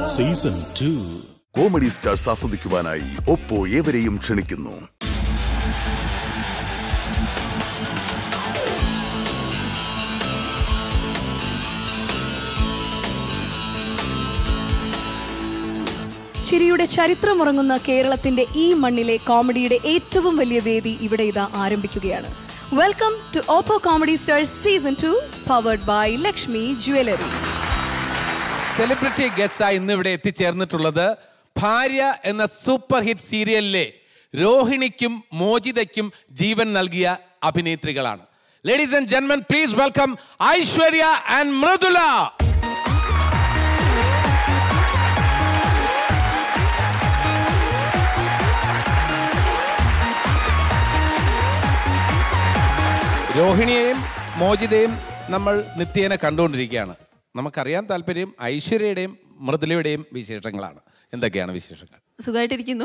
Season two comedy stars ആസ്വദിക്കുവാനായി Oppo ഏവരെയും ക്ഷണിക്കുന്നു ചിരിയുടെ ചരിത്രമുറങ്ങുന്ന കേരളത്തിന്റെ ഈ മണ്ണിലെ കോമഡിയുടെ ഏറ്റവും വലിയ വേദി ഇവിടെ ഇതാ ആരംഭിക്കുകയാണ് welcome to Oppo comedy stars season two powered by Lakshmi jewellery celebrity ഗസ്റ്റായി ഇന്ന് ഇവിടെ എത്തിച്ചേർന്നിട്ടുള്ളത് ഭാര്യ എന്ന സൂപ്പർ ഹിറ്റ് സീരിയലിലെ രോഹിണിക്കും മോചിതയ്ക്കും ജീവൻ നൽകിയ അഭിനേത്രികളാണ് ലേഡീസ് ആൻഡ് ജെന്മൻ please welcome Aishwarya and Mridula രോഹിണിയെയും മോചിതയും നമ്മൾ നിത്യേന കണ്ടുകൊണ്ടിരിക്കുകയാണ് നമുക്കറിയാൻ താല്പര്യം ഐശ്വര്യയുടെയും മൃദുലയുടെയും വിശേഷങ്ങളാണ് എന്തൊക്കെയാണ് വിശേഷങ്ങൾ സുഖമായിട്ടിരിക്കുന്നു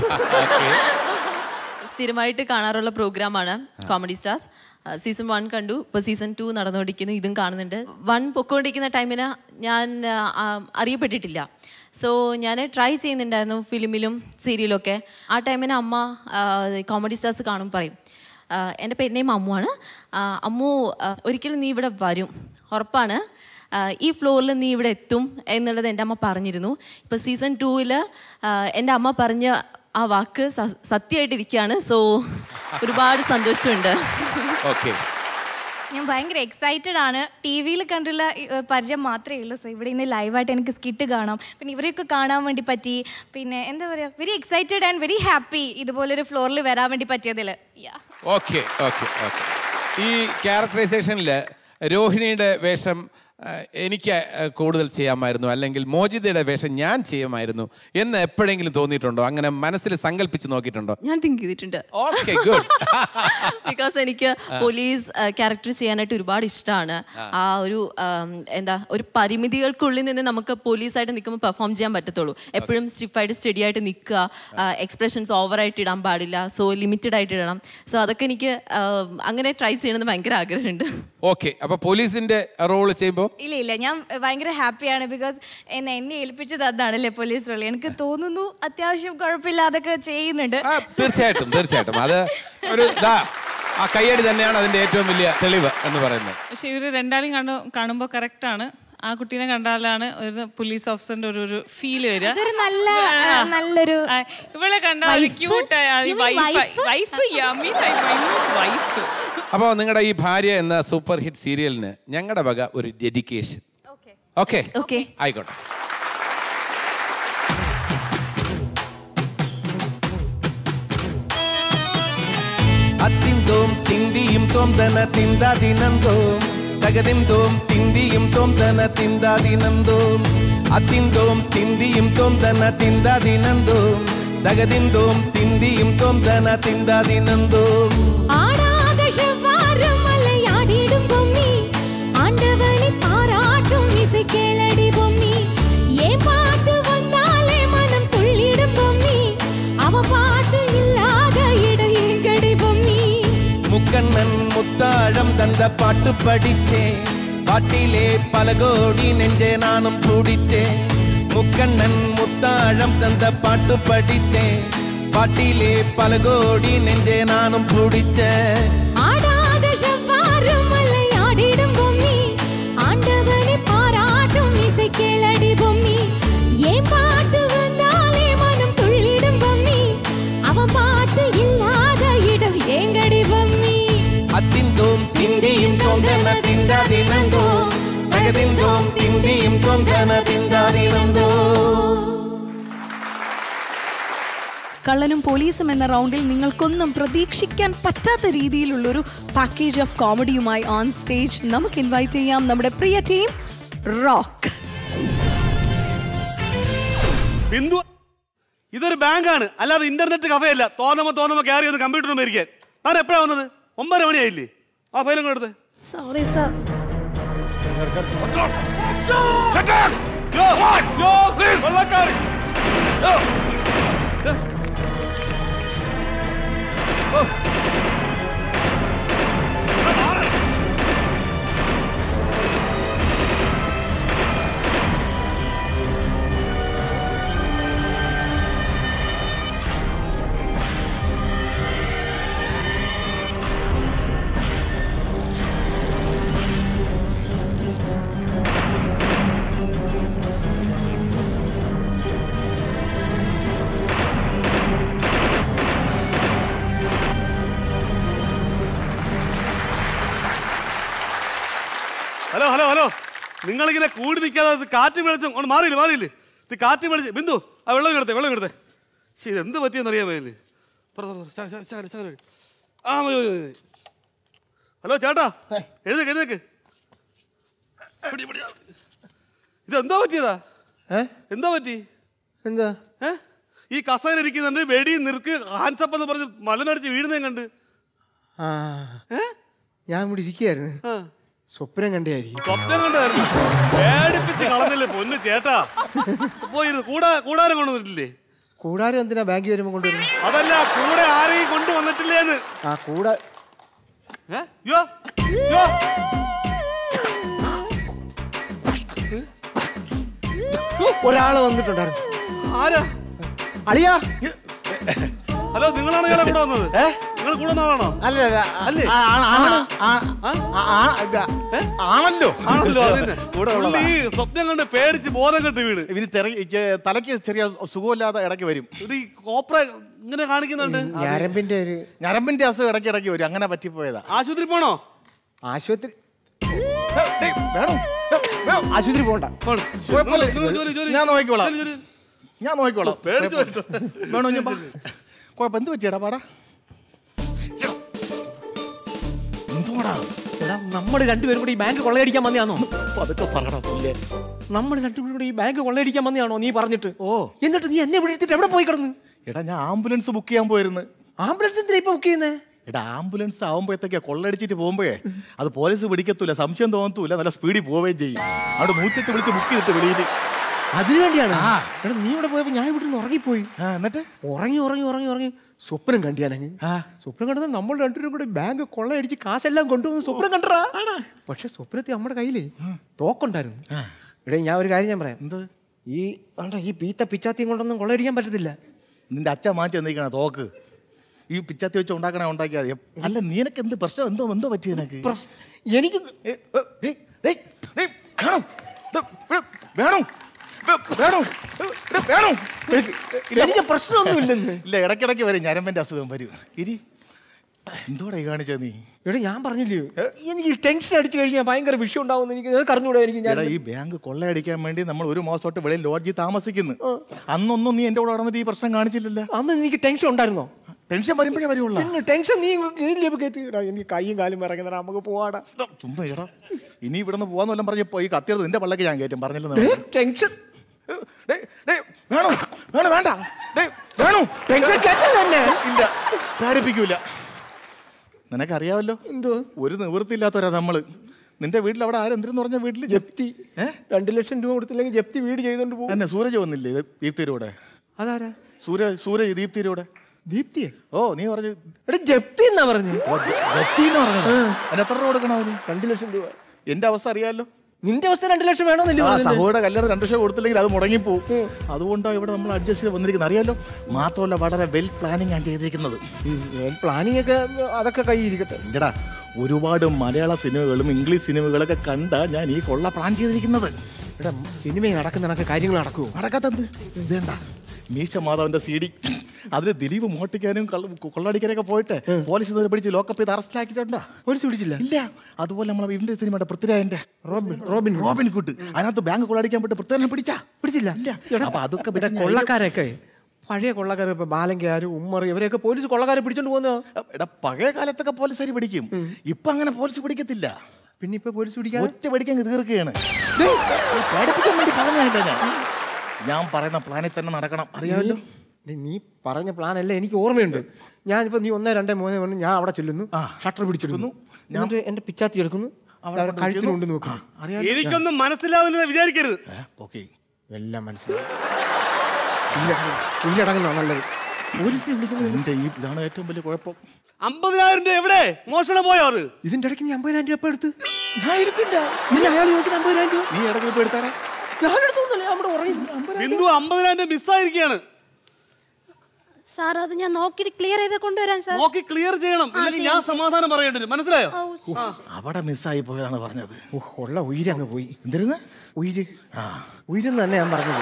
സ്ഥിരമായിട്ട് കാണാറുള്ള പ്രോഗ്രാമാണ് കോമഡി സ്റ്റാർസ് സീസൺ വൺ കണ്ടു ഇപ്പോൾ സീസൺ ടു നടന്നുകൊണ്ടിരിക്കുന്നു ഇതും കാണുന്നുണ്ട് വൺ പൊക്കോണ്ടിരിക്കുന്ന ടൈമിന് ഞാൻ ആ, ആ, അറിയപ്പെട്ടിട്ടില്ല സോ ഞാൻ ട്രൈ ചെയ്യുന്നുണ്ടായിരുന്നു ഫിലിമിലും സീരിയലും ഒക്കെ ആ ടൈമിന് അമ്മ കോമഡി സ്റ്റാർസ് കാണും പറയും ആ, എൻ്റെ പെണ്ണേയും അമ്മുവാണ് ആ, അമ്മു ആ, ഒരിക്കലും നീ ഇവിടെ വരും ഉറപ്പാണ് ആ, ഈ ഫ്ലോറിൽ നീ ഇവിടെ എത്തും എന്നുള്ളത് എൻ്റെ അമ്മ പറഞ്ഞിരുന്നു ഇപ്പോൾ സീസൺ ടൂവിൽ എൻ്റെ അമ്മ പറഞ്ഞ ആ വാക്ക് സ- സത്യമായിട്ടിരിക്കുകയാണ് സോ ഒരുപാട് സന്തോഷമുണ്ട് ഓക്കെ ഞാൻ ഭയങ്കര എക്സൈറ്റഡ് ആണ് ടി വിയിൽ കണ്ടുള്ള ഏർ, പരിചയം മാത്രമേ ഉള്ളൂ സോ ഇവിടെ ഇന്ന് ലൈവായിട്ട് എനിക്ക് സ്കിറ്റ് കാണാം പിന്നെ ഇവരെയൊക്കെ കാണാൻ വേണ്ടി പറ്റി പിന്നെ എന്താ പറയുക very excited and very happy ഇതുപോലൊരു ഫ്ലോറിൽ വരാൻ വേണ്ടി പറ്റിയതിൽ യാ ഓക്കെ ഓക്കെ ഓക്കെ ഈ ക്യാരക്ടറൈസേഷനിൽ രോഹിണിയുടെ വേഷം ആ, എനിക്ക് ആ, കൂടുതൽ ചെയ്യാമായിരുന്നു അല്ലെങ്കിൽ മോചിതയുടെ വേഷം ഞാൻ ചെയ്യുമായിരുന്നു എന്ന് എപ്പോഴെങ്കിലും തോന്നിയിട്ടുണ്ടോ അങ്ങനെ മനസ്സിൽ സങ്കല്പിച്ച് നോക്കിയിട്ടുണ്ടോ ഞാൻ തിങ്ക് ചെയ്തിട്ടുണ്ട് ഓക്കെ ഗുഡ് ബിക്കോസ് എനിക്ക് പോലീസ് ക്യാരക്ടർ ചെയ്യാനായിട്ട് ഒരുപാട് ഇഷ്ടമാണ് ആ ഒരു ആം, എന്താ ഒരു പരിമിതികൾക്കുള്ളിൽ നിന്ന് നമുക്ക് പോലീസായിട്ട് നിൽക്കുമ്പോൾ പെർഫോം ചെയ്യാൻ പറ്റത്തുള്ളൂ എപ്പോഴും സ്റ്റിഫായിട്ട് സ്റ്റഡി ആയിട്ട് നിൽക്കുക എക്സ്പ്രഷൻസ് ഓവറായിട്ട് ഇടാൻ പാടില്ല സോ ലിമിറ്റഡ് ആയിട്ട് ഇടണം സോ അതൊക്കെ എനിക്ക് ആം, അങ്ങനെ ട്രൈ ചെയ്യണമെന്ന് ഭയങ്കര ആഗ്രഹമുണ്ട് ഓക്കെ അപ്പൊ പോലീസിന്റെ റോൾ ചെയ്യുമ്പോൾ ഇല്ല ഇല്ല ഞാൻ ഭയങ്കര ഹാപ്പിയാണ് ബിക്കോസ് എന്നെ എന്നെ ഏൽപ്പിച്ചത് അതാണല്ലേ പോലീസ് റോളി എനിക്ക് തോന്നുന്നു അത്യാവശ്യം കുഴപ്പമില്ലാതൊക്കെ ചെയ്യുന്നുണ്ട് ആ, തീർച്ചയായിട്ടും തീർച്ചയായിട്ടും അത് ഒരു ഇതാ ആ കയ്യടി തന്നെയാണ് അതിന്റെ ഏറ്റവും വലിയ തെളിവ് എന്ന് പറയുന്നത് പക്ഷെ ഇവര് രണ്ടാളെയും കാണു കാണുമ്പോൾ കറക്റ്റ് ആണ് ആ കുട്ടീനെ കണ്ടാലാണ് ഒരു പോലീസ് ഓഫീസറിന്റെ ഒരു ഒരു ഫീല് വരിക അതൊരു നല്ല ആ, നല്ലൊരു ആ, ഇവളെ കണ്ടാൽ Wife? ക്യൂട്ടായ You mean wife? Wife wife അപ്പോൾ നിങ്ങളുടെ ഈ ഭാര്യ എന്ന സൂപ്പർ ഹിറ്റ് സീരിയലിന് ഞങ്ങളുടെ വക ഒരു ഡെഡിക്കേഷൻ ഓക്കെ ഓക്കെ ആയിക്കോട്ടെ അത്തിന്തോം തിണ്ടിയും തോം തന തിന്താതിനന്തോം തകതിന്തോം തിണ്ടിയും തോം തന തിന്താതിനന്തോം അത്തിന്തോം തിണ്ടിയും തോം തന തിന്താതിനന്തോം തകതിന്തോം തിണ്ടിയും തോം തന തിന്താതിനന്തോം ஆடாத செவ்வாரம் மலையாடிடும் பொம்மி ஆண்டவனை பாராட்டும் இசை கேளடி பொம்மி ஏன் பாட்டு வந்தாலே மனம் துள்ளிடும் பொம்மி அவ பாட்டு இல்லாத இடம் எங்கடி பொம்மி முக்கண்ணன் முத்தாழம் தந்த பாட்டு படிச்சே பாட்டிலே பல கோடி நெஞ்சே நானும் பிடிச்சே முக்கண்ணன் முத்தாழம் தந்த பாட்டு படிச்சே பாட்டிலே பல கோடி நெஞ்சே நானும் பிடிச்சேன் ஆடாத செவ்வாரம் மலையாடிடும் பொம்மி ஆண்டவனை பாராட்டும் இசை கேளடி பொம்மி ஏன் பாட்டு வந்தாலே மனம் துள்ளிடும் பொம்மி அவன் பாட்டு இல்லாத இடம் ஏங்கடி பொம்மி அத்திந்தோம் திண்டியும் தொந்தன திண்டாதினந்தோ தகதிந்தோம் திண்டியும் தொந்தன திண்டாதினந்தோ കള്ളനും പോലീസും എന്ന റൗണ്ടിൽ നിങ്ങൾക്കൊന്നും പ്രതീക്ഷിക്കാൻ പറ്റാത്ത രീതിയിലുള്ളൊരു പാക്കേജ് ഓഫ് കോമഡിയുമായി ഓൺ സ്റ്റേജ് നമുക്ക് ഇൻവൈറ്റ് ചെയ്യാം നമ്മുടെ പ്രിയ ടീം റോക്ക് ബിന്ദു ഇതൊരു ബാങ്കാണ് അല്ലാതെ ഇന്റർനെറ്റ് കഫയല്ല തോന്നുമ്പോ തോന്നുമ്പോ കയറി ഒന്ന് കമ്പ്യൂട്ടറിൽ മേടിക്കാൻ ഞാൻ എപ്പോഴാ വന്നത് ഒമ്പതര മണിയായില്ലേ ആ ഫയലും കൊടുത്ത് സോറി സർ നിങ്ങളിങ്ങനെ കൂടി നിൽക്കാതെ ഇത് കാറ്റ് വെളിച്ചം ഒന്ന് മാറിയില്ല മാറിയില്ലേ ഇത് കാറ്റ് വെളിച്ചം ബിന്ദു ആ വെള്ളം എടുത്തേ വെള്ളം എടുത്തേ ശരി ഇത് എന്ത് പറ്റിയെന്ന് അറിയാൻ മേലേ ആ മതി, മതി, മതി. ഹലോ ചേട്ടാ എഴുതേക്ക് എഴുതേക്ക് പിടി, പിടി. ഇത് എന്താ പറ്റിയതാ എന്താ പറ്റി എന്താ ഏ ഈ കസേര ഇരിക്കുന്നുണ്ട് വെടി നിർക്ക് ഹാൻസപ്പ് എന്ന് പറഞ്ഞ് മലനടിച്ച് വീഴുന്നേ കണ്ട് ആ ഞാൻ ഇവിടെ ഇരിക്കുകയായിരുന്നു ആ. സ്വപ്നം കണ്ടായിരിക്കും സ്വപ്നം കണ്ടായിരുന്നു പേടിപ്പിച്ച് കളഞ്ഞില്ലേ പൊന്ന് ചേട്ടാ പോയിരുന്നു കൂടാ കൂടാരം കൊണ്ടുവന്നിട്ടില്ലേ കൂടാരം എന്തിനാ ബാങ്കിൽ വരുമ്പോൾ കൊണ്ടുവരുന്നത് അതല്ല കൂടെ ആരെയും കൊണ്ടുവന്നിട്ടില്ലേന്ന് ആ കൂടാ ഏ? യ്യോ, യ്യോ. ഒരാള് വന്നിട്ടുണ്ടായിരുന്നു ആരാ അളിയാ ഹലോ നിങ്ങളാണ് ഞങ്ങളെ കൂടെ വന്നത് നിങ്ങൾ കൂടെ വന്നതാണോ അല്ല അല്ല അല്ലേ? ആ, ആണ്, ആണ്, ആ, ആ, ആ, ഇല്ല. ആണല്ലോ ആണല്ലോ അതന്നെ പുള്ളി ഈ സ്വപ്നം കണ്ട് പേടിച്ച് ബോധം കെട്ട് വീണ് ഇവന് തെറി- ഇക്ക് തലയ്ക്ക് ചെറിയ സുഖമില്ലാതെ ഇടയ്ക്ക് വരും ഇവിടെ ഈ കോപ്ര ഇങ്ങനെ കാണിക്കുന്നുണ്ട് ഞരമ്പിന്റെ ഒരു ഞരമ്പിന്റെ അസുഖം ഇടയ്ക്ക് ഇടയ്ക്ക് വരും അങ്ങനെ പറ്റിപ്പോയതാ ആശുപത്രി പോണോ ആശുപത്രി ഡേയ്, വേണോ ആശുപത്രി പോണ്ട പോണം. കുഴപ്പമില്ല. ജോലി, ജോലി, ജോലി. ഞാൻ നോക്കിക്കോളാം ജോലി, ജോലി. ഞാൻ നോക്കിക്കോളാം പേടിച്ച് പോയിട്ടോ. വേണോ ഞാൻ കുഴപ്പം എന്ത് പറ്റിയടാ പാടാ എന്തോടാ എടാ നമ്മൾ രണ്ടുപേരും കൂടി ഈ ബാങ്ക് കൊള്ളയടിക്കാൻ വന്നതാണോ അതൊക്കെ പറയണം പുല്ലേ നമ്മൾ രണ്ടുപേരും കൂടി ഈ ബാങ്ക് കൊള്ളയടിക്കാൻ വന്നതാണോ നീ പറഞ്ഞിട്ട് ഓ എന്നിട്ട് നീ എന്നെ ഇവിടെ എടുത്തിട്ട് എവിടെ പോയി കിടന്നു എടാ ഞാൻ ആംബുലൻസ് ബുക്ക് ചെയ്യാൻ പോയിരുന്നു ആംബുലൻസ് എന്തിനാ ഇപ്പൊ ബുക്ക് ചെയ്യുന്നേ എടാ ആംബുലൻസ് ആവുമ്പോഴത്തേക്കാ കൊള്ളടിച്ചിട്ട് പോകുമ്പോഴേ അത് പോലീസ് പിടിക്കത്തൂല സംശയം തോന്നത്തൂല നല്ല സ്പീഡിൽ പോവുകയും ചെയ്യും അവിടെ നൂറ്റെട്ട് വിളിച്ച് ബുക്ക് ചെയ്തിട്ട് വെളിയിൽ അതിനു വേണ്ടിയാണ് എടാ നീ ഇവിടെ പോയപ്പോ ഞാൻ ഇവിടെ നിന്ന് ഉറങ്ങിപ്പോയി ആ എന്നിട്ട് ഉറങ്ങി ഉറങ്ങി ഉറങ്ങി ഉറങ്ങി സ്വപ്നം കണ്ടിയാനങ്ങ് സ്വപ്നം കണ്ടത് നമ്മൾ രണ്ടുപേരും കൂടി ബാങ്ക് കൊള്ളയടിച്ച് കാശെല്ലാം കൊണ്ടുവന്ന് സ്വപ്നം കണ്ടറാ പക്ഷെ സ്വപ്നത്തിൽ നമ്മുടെ കയ്യില് തോക്കുണ്ടായിരുന്നു ഇവിടെ ഞാൻ ഒരു കാര്യം ഞാൻ പറയാം എന്ത് ഈ ആണ്ടാ ഈ പീത്ത പിച്ചാത്തിയും കൊണ്ടൊന്നും കൊള്ളയടിക്കാൻ പറ്റത്തില്ല നിന്റെ അച്ഛൻ മാറ്റി എന്തിരിക്കണ തോക്ക് ഈ പിച്ചാത്തി വെച്ച് ഉണ്ടാക്കണ ഉണ്ടാക്കിയാൽ മതി അല്ല നിനക്ക് എന്ത് പ്രശ്നം എന്തോ എന്തോ പറ്റി നിനക്ക് പ്രസ്- എനിക്ക് ഏ, ഏ, ഏയ്, ഏയ്, ഏയ്, വേണം ഡേ, ഡേ, വേണം ഡേ, വേണം ഡേ, വേണം ഇല്ല, എനിക്ക് പ്രശ്നമൊന്നും ഇല്ലെന്ന് ഇല്ല ഇടയ്ക്കിടയ്ക്ക് വരും ഞരമ്പന്റെ അസുഖം വരും ഇരി എന്തോടാ ഈ കാണിച്ചത് നീ എടാ ഞാൻ പറഞ്ഞില്ലയോ എനിക്ക് ടെൻഷൻ അടിച്ചു കഴിഞ്ഞാൽ ഭയങ്കര വിഷയം ഉണ്ടാവും എനിക്ക് നിനക്ക് അറിഞ്ഞൂടാ എനിക്ക് ഞാൻ എടാ ഈ ബാങ്ക് കൊള്ളയടിക്കാൻ വേണ്ടി നമ്മൾ ഒരു മാസമായിട്ട് വെളിയിൽ ലോഡ്ജിൽ താമസിക്കുന്നു അന്നൊന്നും നീ എന്റെ കൂടെ നടന്നിട്ട് ഈ പ്രശ്നം കാണിച്ചില്ലല്ലോ അന്ന് എനിക്ക് ടെൻഷൻ ഉണ്ടായിരുന്നോ ടെൻഷൻ വരുമ്പോഴേ വരുള്ള പിന്നെ ടെൻഷൻ നീ ഇതിലേക്ക് കയറ്റിടാ എനിക്ക് കൈയും കാലും ഇറങ്ങുന്ന നമുക്ക് പോവാടാ ചുമ്മാ എടാ ഇനി ഇവിടുന്ന് പോവാന്ന് വല്ലതും പറഞ്ഞപ്പോ ഈ കത്തിയത് നിന്റെ പള്ളക്ക് ഞാൻ കയറ്റും പറഞ്ഞില്ലെന്ന് ടെൻഷൻ ഡേയ്, ഡേയ്, വേണോ വേണോ വേണ്ട ഡേയ്, വേണോ ടെൻഷൻ കേട്ടല്ല തന്നെ ഇല്ല പേടിപ്പിക്കൂല നിനക്കറിയാവല്ലോ എന്തോ ഒരു നിവൃത്തിയില്ലാത്തവരാ നമ്മള് നിന്റെ വീട്ടിൽ അവിടെ ആരെന്തിരെന്ന് പറഞ്ഞ വീട്ടിൽ ജപ്തി രണ്ട് ലക്ഷം രൂപ കൊടുത്തില്ലെങ്കിൽ ജപ്തി വീട് ചെയ്തോണ്ട് പോകും എന്നെ സൂരജ് വന്നില്ലേ ഇത് ദീപ്തിയിലൂടെ അതാരാ സൂരജ് സൂരജ് ദീപ്തിയിലൂടെ ദീപ്തിയെ ഓ നീ പറഞ്ഞു എടാ ജപ്തി എന്നാ പറഞ്ഞു ഓ, ജ- ജപ്തി എന്ന് പറഞ്ഞത് അതിന് എത്ര രൂപ കൊടുക്കണം അവന് രണ്ട് ലക്ഷം രൂപ എന്റെ അവസ്ഥ അറിയാലോ നിന്റെ അവസ്ഥ രണ്ട് ലക്ഷം വേണമെന്നില്ല ആ പറഞ്ഞത്? സഹോയുടെ കല്യാണം രണ്ട് ലക്ഷം കൊടുത്തില്ലെങ്കിൽ അത് മുടങ്ങിപ്പോവും അതുകൊണ്ടാണ് ഇവിടെ നമ്മൾ അഡ്ജസ്റ്റ് ചെയ്ത് വന്നിരിക്കുന്നത് അറിയാലോ മാത്രമല്ല വളരെ വെൽ പ്ലാനിങ് ഞാൻ ചെയ്തിരിക്കുന്നത് പ്ലാനിങ് ഒക്കെ അതൊക്കെ കൈ ഇരിക്കട്ടെ ഇല്ലടാ ഒരുപാട് മലയാള സിനിമകളും ഇംഗ്ലീഷ് സിനിമകളൊക്കെ കണ്ടാ ഞാൻ ഈ കൊള്ള പ്ലാൻ ചെയ്തിരിക്കുന്നത് എടാ സിനിമയിൽ നടക്കുന്ന കണക്ക് കാര്യങ്ങൾ നടക്കുമോ നടക്കാത്തത് ഇതേണ്ട മീശ മാധവന്റെ സി ഡി അതിൽ ദിലീപ് മോട്ടിക്കാനും കള്ള- കൊള്ളടിക്കാനൊക്കെ പോയിട്ട് പോലീസ് ഇതുവരെ പിടിച്ച് ലോക്കപ്പ് ചെയ്ത് അറസ്റ്റ് ആക്കിയിട്ടുണ്ടോ പോലീസ് പിടിച്ചില്ല ഇല്ല അതുപോലെ നമ്മളെ ഇവന്റെ സിനിമയുടെ പൃഥ്വിരാജന്റെ റോബിൻ റോബിൻ റോബിൻ കുട്ട് അതിനകത്ത് ബാങ്ക് കൊള്ളടിക്കാൻ പോയിട്ട് പൃഥ്വിരാജനെ പിടിച്ചാ പിടിച്ചില്ല ഇല്ല അപ്പൊ അതൊക്കെ ഇവിടെ പറ്റി കൊള്ളക്കാരൊക്കെ പഴയ കൊള്ളക്കാർ ഇപ്പൊ ബാലങ്കാര് ഉമ്മർ ഇവരെയൊക്കെ പോലീസ് കൊള്ളക്കാരെ പിടിച്ചോണ്ട് പോകുന്നോ എടാ പഴയ കാലത്തൊക്കെ പോലീസുകാർ പിടിക്കും ഇപ്പൊ അങ്ങനെ പോലീസ് പിടിക്കത്തില്ല പിന്നെ ഇപ്പൊ പോലീസ് പിടിക്കാൻ ഒറ്റ പിടിക്കാൻ തീർക്കുകയാണ് ഡേയ്, ഈ പേടിപ്പിക്കാൻ വേണ്ടി പറഞ്ഞല്ല ഞാൻ ഞാൻ പറയുന്ന പ്ലാനിൽ തന്നെ നടക്കണം അറിയാമല്ലോ നീ- നീ പറഞ്ഞ പ്ലാൻ അല്ല എനിക്ക് ഓർമ്മയുണ്ട് ഞാനിപ്പോ നീ ഒന്നേ രണ്ടേ മൂന്നേ ഒന്ന് ഞാൻ അവിടെ ചെല്ലുന്നു ഷട്ടർ പിടിച്ചെടുക്കുന്നു എന്നിട്ട് എന്റെ പിച്ചാത്തി എടുക്കുന്നു അവിടെ കഴുത്തിന് കൊണ്ട് നോക്കുന്നു അറിയാലോ എനിക്കൊന്നും മനസ്സിലാവില്ലെന്ന് വിചാരിക്കരുത് ഓക്കെ എല്ലാം മനസ്സിലായി കീഴടങ്ങുന്ന നല്ലത് പോലീസിനെ വിളിക്കുന്നത് എന്റെ ഈ ഇതാണ് ഏറ്റവും വലിയ കുഴപ്പം അമ്പതിനായിരം രൂപ എവിടെ മോഷണം പോയോ അത് ഇതിന്റെ ഇടയ്ക്ക് നീ അമ്പതിനായിരം രൂപ എടുത്ത് ഞാൻ എടുത്തില്ല നീ അയാൾ ചോദിക്കുന്ന അമ്പതിനായിരം രൂപ നീ ഇടയ്ക്ക് ഇപ്പൊ എടുത്താറേ ഞാൻ എടുത്തോന്നല്ലേ നമ്മുടെ ഉറങ്ങി ബിന്ദു അമ്പതിനായിരം രൂപ മിസ്സായിരിക്കുകയാണ് സാർ അത് ഞാൻ നോക്കിയിട്ട് ക്ലിയർ ചെയ്ത് കൊണ്ടുവരാൻ സാർ നോക്കി ക്ലിയർ ചെയ്യണം ഇല്ലെങ്കിൽ ഞാൻ സമാധാനം പറയേണ്ടി വരും മനസ്സിലായോ ആ. അവിടെ മിസ്സായി പോയതാണ് പറഞ്ഞത് ഓ, ഉള്ള ഉയിരങ്ങ് പോയി എന്തിരുന്ന് ഉയിര് ആ ഉയിരെന്ന് തന്നെ ഞാൻ പറഞ്ഞത്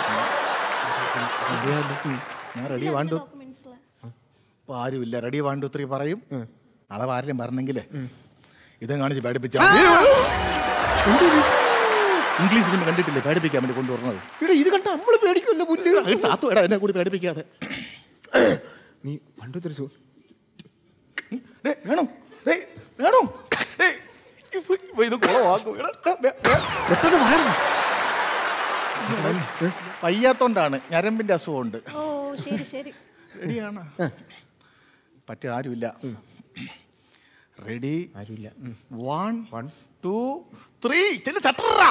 ഞാൻ റെഡി വാണ്ടു ഇപ്പൊ ആരുമില്ല റെഡി വാണ്ടു ത്രീ പറയും അഥവാ ആരെങ്കിലും പറഞ്ഞെങ്കിലേ ഇതും കാണിച്ച് പേടിപ്പിച്ച ഇംഗ്ലീഷ് സിനിമ കണ്ടിട്ടില്ലേ പേടിപ്പിക്കാൻ വേണ്ടി കൊണ്ടുവരുന്നത് ഇവിടെ ഇത് കണ്ട നമ്മള് പേടിക്കുമല്ലോ പുല്ല് അത് താത്തു എടാ എന്നെ കൂടി പേടിപ്പിക്കാതെ നീ പണ്ടൊരു സു ഡേ, വേണോ ഡേ, വേണോ ഡേ, ഇപ്പൊ- ഇപ്പൊ ഇത് കുളമാക്കും എടാ, ഡാ, വേ- വേ- പെട്ടെന്ന് പറയണം വയ്യാത്തോണ്ടാണ് ഞരമ്പിന്റെ അസുഖമുണ്ട് ഓ ശരി ശരി റെഡിയാണ് പറ്റ ആരുമില്ല റെഡി ആരുമില്ല വൺ വൺ ടു ത്രീ ചെല്ലു ചട്ടറാ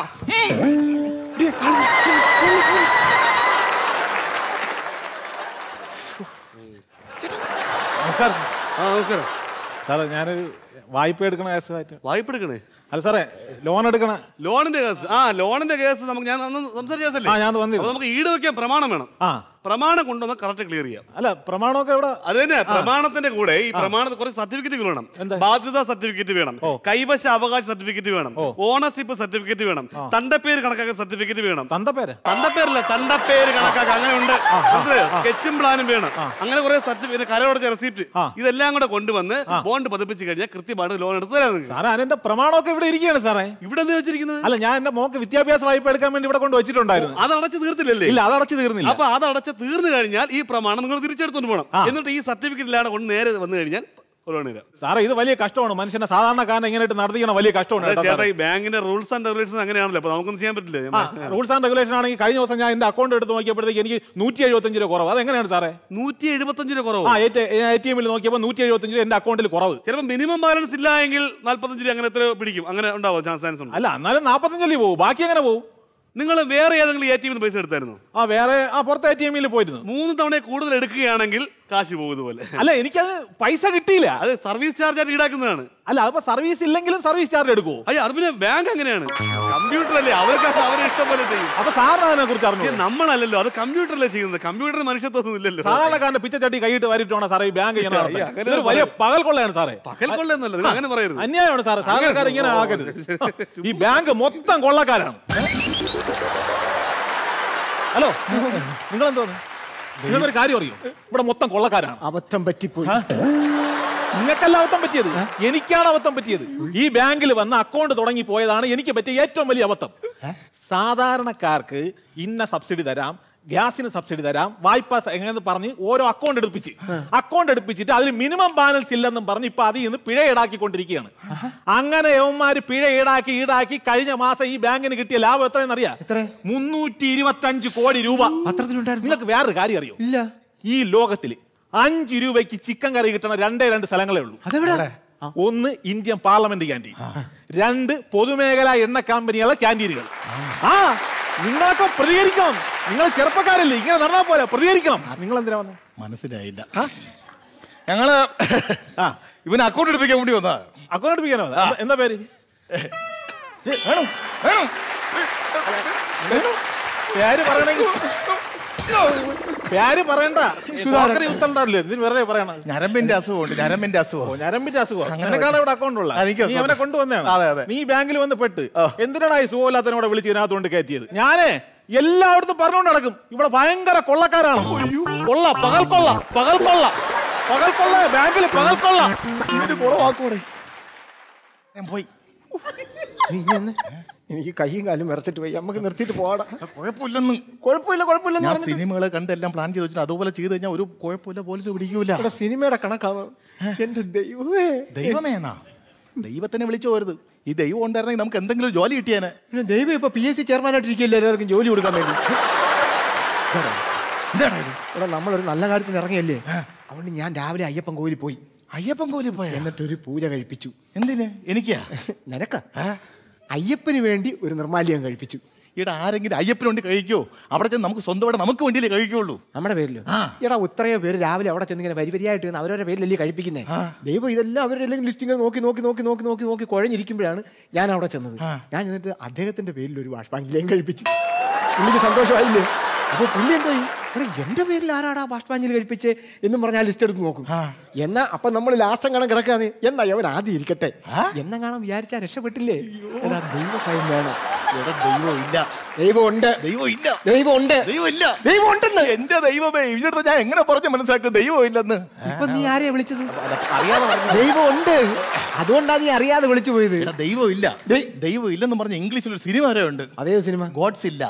നമസ്കാരം ആ നമസ്കാരം സാറേ ഞാനൊരു വായ്പ എടുക്കണ കേസുമായിട്ട് വായ്പ എടുക്കണേ അല്ല സാറേ ലോൺ എടുക്കണ ലോണിന്റെ കേസ് ആ ലോണിന്റെ കേസ് നമുക്ക് ഞാൻ അന്ന് സംസാരിച്ച കേസല്ലേ ആ, ഞാൻ വന്നിരുന്നു. അപ്പൊ നമുക്ക് ഈട് വെക്കാൻ പ്രമാണം വേണം ആ പ്രമാണം കൊണ്ടുവന്ന് കറക്റ്റ് ക്ലിയർ ചെയ്യാം അല്ല പ്രമാണമൊക്കെ ഇവിടെ അത് തന്നെ പ്രമാണത്തിന്റെ കൂടെ ഈ പ്രമാണത്തിൽ കുറച്ച് സർട്ടിഫിക്കറ്റ് വേണം ബാധ്യതാ സർട്ടിഫിക്കറ്റ് വേണം കൈവശ അവകാശ സർട്ടിഫിക്കറ്റ് വേണം ഓണർഷിപ്പ് സർട്ടിഫിക്കറ്റ് വേണം തണ്ടപ്പേര് കണക്കാക്കാൻ സർട്ടിഫിക്കറ്റ് വേണം തന്തപ്പേര് തണ്ടപ്പേരല്ല തണ്ടപ്പേര് കണക്കാക്കാൻ അങ്ങനെ ഉണ്ട് മനസ്സിലായോ സ്കെച്ചും പ്ലാനും വേണം അങ്ങനെ കുറെ സർട്ടിഫിക്കറ്റ് കരയോടച്ച റെസിപ്റ്റ് ഇതെല്ലാം കൂടെ കൊണ്ടുവന്ന് ബോണ്ട് പതിപ്പിച്ച് കഴിഞ്ഞാൽ കൃത്യമായിട്ട് ലോൺ എടുത്ത് തരാം നിങ്ങൾക്ക് സാറേ അതിന്റെ പ്രമാണമൊക്കെ ഇവിടെ ഇരിക്കുകയാണ് സാറേ ഇവിടെ എന്ത് വെച്ചിരിക്കുന്നത് അല്ല ഞാൻ എന്റെ മോക്ക് വിദ്യാഭ്യാസ വായ്പ എടുക്കാൻ വേണ്ടി ഇവിടെ കൊണ്ട് വെച്ചിട്ടുണ്ടായിരുന്നു അത് അടച്ച് തീർത്തില്ലല്ലേ ഇല്ല അത് അടച്ചു തീർന്നില്ല അപ്പൊ അത് അടച്ച് തീർന്നു കഴിഞ്ഞാൽ ഈ പ്രമാണം നിങ്ങൾ തിരിച്ചെടുത്തോണ്ട് പോകണം എന്നിട്ട് ഈ സർട്ടിഫിക്കറ്റ് ഇല്ലാതെ കൊണ്ട് നേരെ വന്നു കഴിഞ്ഞാൽ ലോൺ തരാം സാറേ ഇത് വലിയ കഷ്ടമാണ് മനുഷ്യനെ സാധാരണക്കാരനെ ഇങ്ങനെയായിട്ട് നടത്തിക്കണ വലിയ കഷ്ടമാണ് അതെ, കേട്ടോ ചേട്ടാ സാറേ. ഈ ബാങ്കിന്റെ റൂൾസ് ആൻഡ് റെഗുലേഷൻസ് അങ്ങനെയാണല്ലോ അപ്പൊ നമുക്കൊന്നും ചെയ്യാൻ പറ്റില്ല ആ, റൂൾസ് ആൻഡ് റെഗുലേഷൻ ആണെങ്കിൽ കഴിഞ്ഞ ദിവസം ഞാൻ എന്റെ അക്കൗണ്ട് എടുത്ത് നോക്കിയപ്പോഴത്തേക്ക് എനിക്ക് നൂറ്റി എഴുപത്തഞ്ച് രൂപ കുറവ് അതെങ്ങനെയാണ് സാറേ നൂറ്റി എഴുപത്തഞ്ച് രൂപ കുറവ് ആ എ ടി എമ്മിൽ നോക്കിയപ്പോൾ നൂറ്റി എഴുപത്തഞ്ച് രൂപ എന്റെ അക്കൗണ്ടിൽ കുറവ് ചിലപ്പോൾ മിനിമം ബാലൻസ് ഇല്ല എങ്കിൽ നാല്പത്തഞ്ച് രൂപ അങ്ങനെ എത്ര പിടിക്കും അങ്ങനെ ഉണ്ടാവും ചാൻസ് ചാൻസ് ഉണ്ട് അല്ല എന്നാലും നാൽപ്പത്തഞ്ചല്ലേ പോകും ബാക്കി എങ്ങനെ പോകും നിങ്ങൾ വേറെ ഏതെങ്കിലും എ ടി എമ്മിൽ പൈസ എടുത്തായിരുന്നു ആ വേറെ ആ പുറത്ത് എ ടി എമ്മിൽ പോയിരുന്നു മൂന്ന് തവണ കൂടുതൽ എടുക്കുകയാണെങ്കിൽ കാശ് പോകുന്നത് പോലെ അല്ല എനിക്കത് പൈസ കിട്ടിയില്ല അത് സർവീസ് ചാർജ് ആയിട്ട് ഈടാക്കുന്നതാണ് അല്ല അതിപ്പോ സർവീസ് ഇല്ലെങ്കിലും സർവീസ് ചാർജ് എടുക്കുവോ അയ്യോ അത് പിന്നെ ബാങ്ക് അങ്ങനെയാണ് കമ്പ്യൂട്ടർ അല്ലേ അവർക്ക് അത് അവരെ ഇഷ്ടം പോലെ ചെയ്യും അപ്പൊ സാറിന് അതിനെ കുറിച്ച് അറിഞ്ഞു ഇത് നമ്മളല്ലല്ലോ അത് കമ്പ്യൂട്ടറല്ലേ ചെയ്യുന്നത് കമ്പ്യൂട്ടർ മനുഷ്യത്വം ഇല്ലല്ലോ സാധാരണക്കാരന്റെ പിച്ചച്ചട്ടി കൈയിട്ട് വരിട്ടാണ് സാറേ ഈ ബാങ്ക് ഇങ്ങനെ നടത്തുന്നത്. അങ്ങനെ ഇതൊരു വലിയ പകൽ കൊള്ളയാണ് സാറേ പകൽ കൊള്ളയെന്നല്ല നിങ്ങൾ അങ്ങനെ പറയരുത് അന്യായമാണ് സാറേ സാധാരണക്കാർ ഇങ്ങനെ ആക്കരുത് ഈ ബാങ്ക് മൊത്തം കൊള്ളക്കാരാണ് ഹലോ നിങ്ങൾ എന്തോന്ന് നിങ്ങൾക്കൊരു കാര്യം അറിയോ ഇവിടെ മൊത്തം കൊള്ളക്കാരാണ് അബദ്ധം പറ്റിപ്പോയി നിങ്ങൾക്കല്ല അബദ്ധം പറ്റിയത് എനിക്കാണ് അബദ്ധം പറ്റിയത് ഈ ബാങ്കിൽ വന്ന് അക്കൗണ്ട് തുടങ്ങി പോയതാണ് എനിക്ക് പറ്റിയ ഏറ്റവും വലിയ അബദ്ധം സാധാരണക്കാർക്ക് ഇന്ന സബ്സിഡി തരാം ഗ്യാസിന് സബ്സിഡി തരാം വായ്പ സ- എങ്ങനെ പറഞ്ഞ് ഓരോ അക്കൗണ്ട് എടുപ്പിച്ച് അക്കൗണ്ട് എടുപ്പിച്ചിട്ട് അതിൽ മിനിമം ബാലൻസ് ഇല്ലെന്നും പറഞ്ഞ് ഇപ്പൊ അതിൽ നിന്ന് പിഴ ഈടാക്കിക്കൊണ്ടിരിക്കുകയാണ് അങ്ങനെ യവന്മാര് പിഴ ഈടാക്കി ഈടാക്കി കഴിഞ്ഞ മാസം ഈ ബാങ്കിന് കിട്ടിയ ലാഭം എത്രയെന്ന് അറിയാം മുന്നൂറ്റി ഇരുപത്തി അഞ്ച് കോടി രൂപ പത്രത്തിലുണ്ടായിരുന്നു നിങ്ങൾക്ക് വേറൊരു കാര്യം അറിയോ ഇല്ല ഈ ലോകത്തിൽ അഞ്ച് രൂപയ്ക്ക് ചിക്കൻ കറി കിട്ടുന്ന രണ്ടേ രണ്ട് സ്ഥലങ്ങളേ ഉള്ളൂ അതെവിടെ ഒന്ന് ഇന്ത്യൻ പാർലമെന്റ് ക്യാൻറ്റീൻ രണ്ട് പൊതുമേഖലാ എണ്ണ കമ്പനികളുടെ ക്യാൻറ്റീനുകൾ ആ നിങ്ങളൊക്കെ പ്രതികരിക്കണം നിങ്ങൾ ചെറുപ്പക്കാരല്ലേ ഇങ്ങനെ നടന്നാൽ പോലെ പ്രതികരിക്കണം നിങ്ങൾ എന്തിനാ വന്നത് മനസ്സിലായില്ല ഞങ്ങള് ആ ഇവന് അക്കൗണ്ട് എടുപ്പിക്കാൻ വേണ്ടി വന്നതാ അക്കൗണ്ട് എടുപ്പിക്കാനോ എന്താ- എന്താ പേര് ഏ, വേണം വേണം പേര് പറയണെങ്കിൽ പേര് പറയണ്ട സുധാകരൻ ഉത്തരണ്ടല്ലേ ഇതിന് വെറുതെ പറയണത് ഞരമ്പിന്റെ അസുഖമുണ്ട് ഞരമ്പിന്റെ ഓ, അസുഖം ഞരമ്പിന്റെ അസുഖം അങ്ങനെ നിനക്കാണ് ഇവിടെ അക്കൗണ്ട് ഉള്ള ആ, എനിക്ക് നീ account അവനെ ഉണ്ട്. കൊണ്ടുവന്നതാണ് അതെ, അതെ. നീ ബാങ്കിൽ വന്ന് പെട്ട് എന്തിനാണ് ഈ സുഖമില്ലാത്തനോടെ വിളിച്ച് ഇതിനകത്തോണ്ട് കയറ്റിയത് ഞാനേ എല്ലായിടത്തും പറഞ്ഞുകൊണ്ട് നടക്കും ഇവിടെ ഭയങ്കര കൊള്ളക്കാരാണ് കൊള്ള പകൽ കൊള്ള പകൽ കൊള്ള പകൽ കൊള്ള ബാങ്കിൽ പകൽ കൊള്ള ഇവന് കുളമാക്കൂടെ ഞാൻ പോയി നീ ഇങ്ങ് വന്ന്. എനിക്ക് കൈയും കാലും വിറച്ചിട്ട് പോയി നമുക്ക് നിർത്തിയിട്ട് പോടാ കുഴപ്പമില്ലെന്ന് കുഴപ്പമില്ല കുഴപ്പമില്ല ഞാൻ സിനിമകളെ കണ്ടെല്ലാം പ്ലാൻ ചെയ്ത് വെച്ചിട്ട് അതുപോലെ ചെയ്ത് കഴിഞ്ഞാൽ ഒരു കുഴപ്പമില്ല പോലീസ് പിടിക്കൂല ഇവിടെ സിനിമയുടെ കണക്കാണ് എന്റെ ദൈവമേ ദൈവമേന്നാ ദൈവത്തിനെ വിളിച്ചു പോരുത് ഈ ദൈവം ഉണ്ടായിരുന്നെങ്കിൽ നമുക്ക് എന്തെങ്കിലും ഒരു ജോലി കിട്ടിയേനെ പിന്നെ ദൈവം ഇപ്പൊ പി എസ് സി ചെയർമാനായിട്ട് ഇരിക്കില്ല എല്ലാവർക്കും ജോലി കൊടുക്കാൻ വേണ്ടി എന്താണ് ഇത് ഇവിടെ നമ്മളൊരു നല്ല കാര്യത്തിന് ഇറങ്ങിയല്ലേ അതുകൊണ്ട് ഞാൻ രാവിലെ അയ്യപ്പൻ കോവിലിൽ പോയി അയ്യപ്പൻ കോലി പോയ എന്നിട്ടൊരു പൂജ കഴിപ്പിച്ചു എന്തിന് എനിക്കാ നിനക്ക അയ്യപ്പന് വേണ്ടി ഒരു നിർമാല്യം കഴിപ്പിച്ചു ഇവിടെ ആരെങ്കിലും അയ്യപ്പന് വേണ്ടി കഴിക്കോ അവിടെ ചെന്ന് നമുക്ക് സ്വന്തമായിട്ട് നമുക്ക് വേണ്ടിയല്ലേ കഴിക്കുള്ളൂ നമ്മുടെ പേരിലോ എടാ ഇത്രയോ പേര് രാവിലെ അവിടെ ചെന്ന് ഇങ്ങനെ വരി വരിയായിട്ട് ഇരുന്ന് അവരവരുടെ പേരിലല്ലേ കഴിപ്പിക്കുന്നേ ദൈവം ഇതെല്ലാം അവരുടെ എല്ലാം ലിസ്റ്റിങ്ങനെ നോക്കി നോക്കി നോക്കി നോക്കി നോക്കി നോക്കി കുഴഞ്ഞിരിക്കുമ്പോഴാണ് ഞാൻ അവിടെ ചെന്നത് ഞാൻ ചെന്നിട്ട് അദ്ദേഹത്തിന്റെ പേരിൽ ഒരു വാഷ് പാഞ്ചിലേയും കഴിപ്പിച്ചു പുള്ളിക്ക് സന്തോഷമായില്ലേ അപ്പൊ പുള്ളി എന്താ എടാ എന്റെ പേരിൽ ആരാടാ വാഷ് പാഞ്ചിൽ കഴിപ്പിച്ചേ എന്നും പറഞ്ഞാൽ ലിസ്റ്റ് എടുത്ത് നോക്കും എന്നാ അപ്പൊ നമ്മൾ ലാസ്റ്റ് കാണാൻ കിടക്കാന്ന് എന്നാ അവൻ ആദ്യം ഇരിക്കട്ടെ എന്നെ കാണാൻ വിചാരിച്ചാ രക്ഷപ്പെട്ടില്ലേ എടാ ദൈവഭയം വേണം എടാ ദൈവം ഇല്ല ദൈവം ഉണ്ട് ദൈവം ഇല്ല ദൈവം ഉണ്ട് ദൈവം ഇല്ല ദൈവം ഉണ്ടെന്ന് എന്റെ ദൈവമേ ഇവിടുത്തെ ഞാൻ എങ്ങനെ പറഞ്ഞ് മനസ്സിലാക്കും ദൈവം ഇല്ലെന്ന് ഇപ്പൊ നീ ആരെയാ വിളിച്ചത് അറിയാതെ പറഞ്ഞു ദൈവം ഉണ്ട് അതുകൊണ്ടാ നീ അറിയാതെ വിളിച്ചു പോയത് എടാ ദൈവം ഇല്ല ദൈവം ഇല്ലെന്ന് പറഞ്ഞ ഇംഗ്ലീഷിൽ ഒരു സിനിമ വരെ ഉണ്ട് അതേ സിനിമ ഗോഡ്സ് ഇല്ല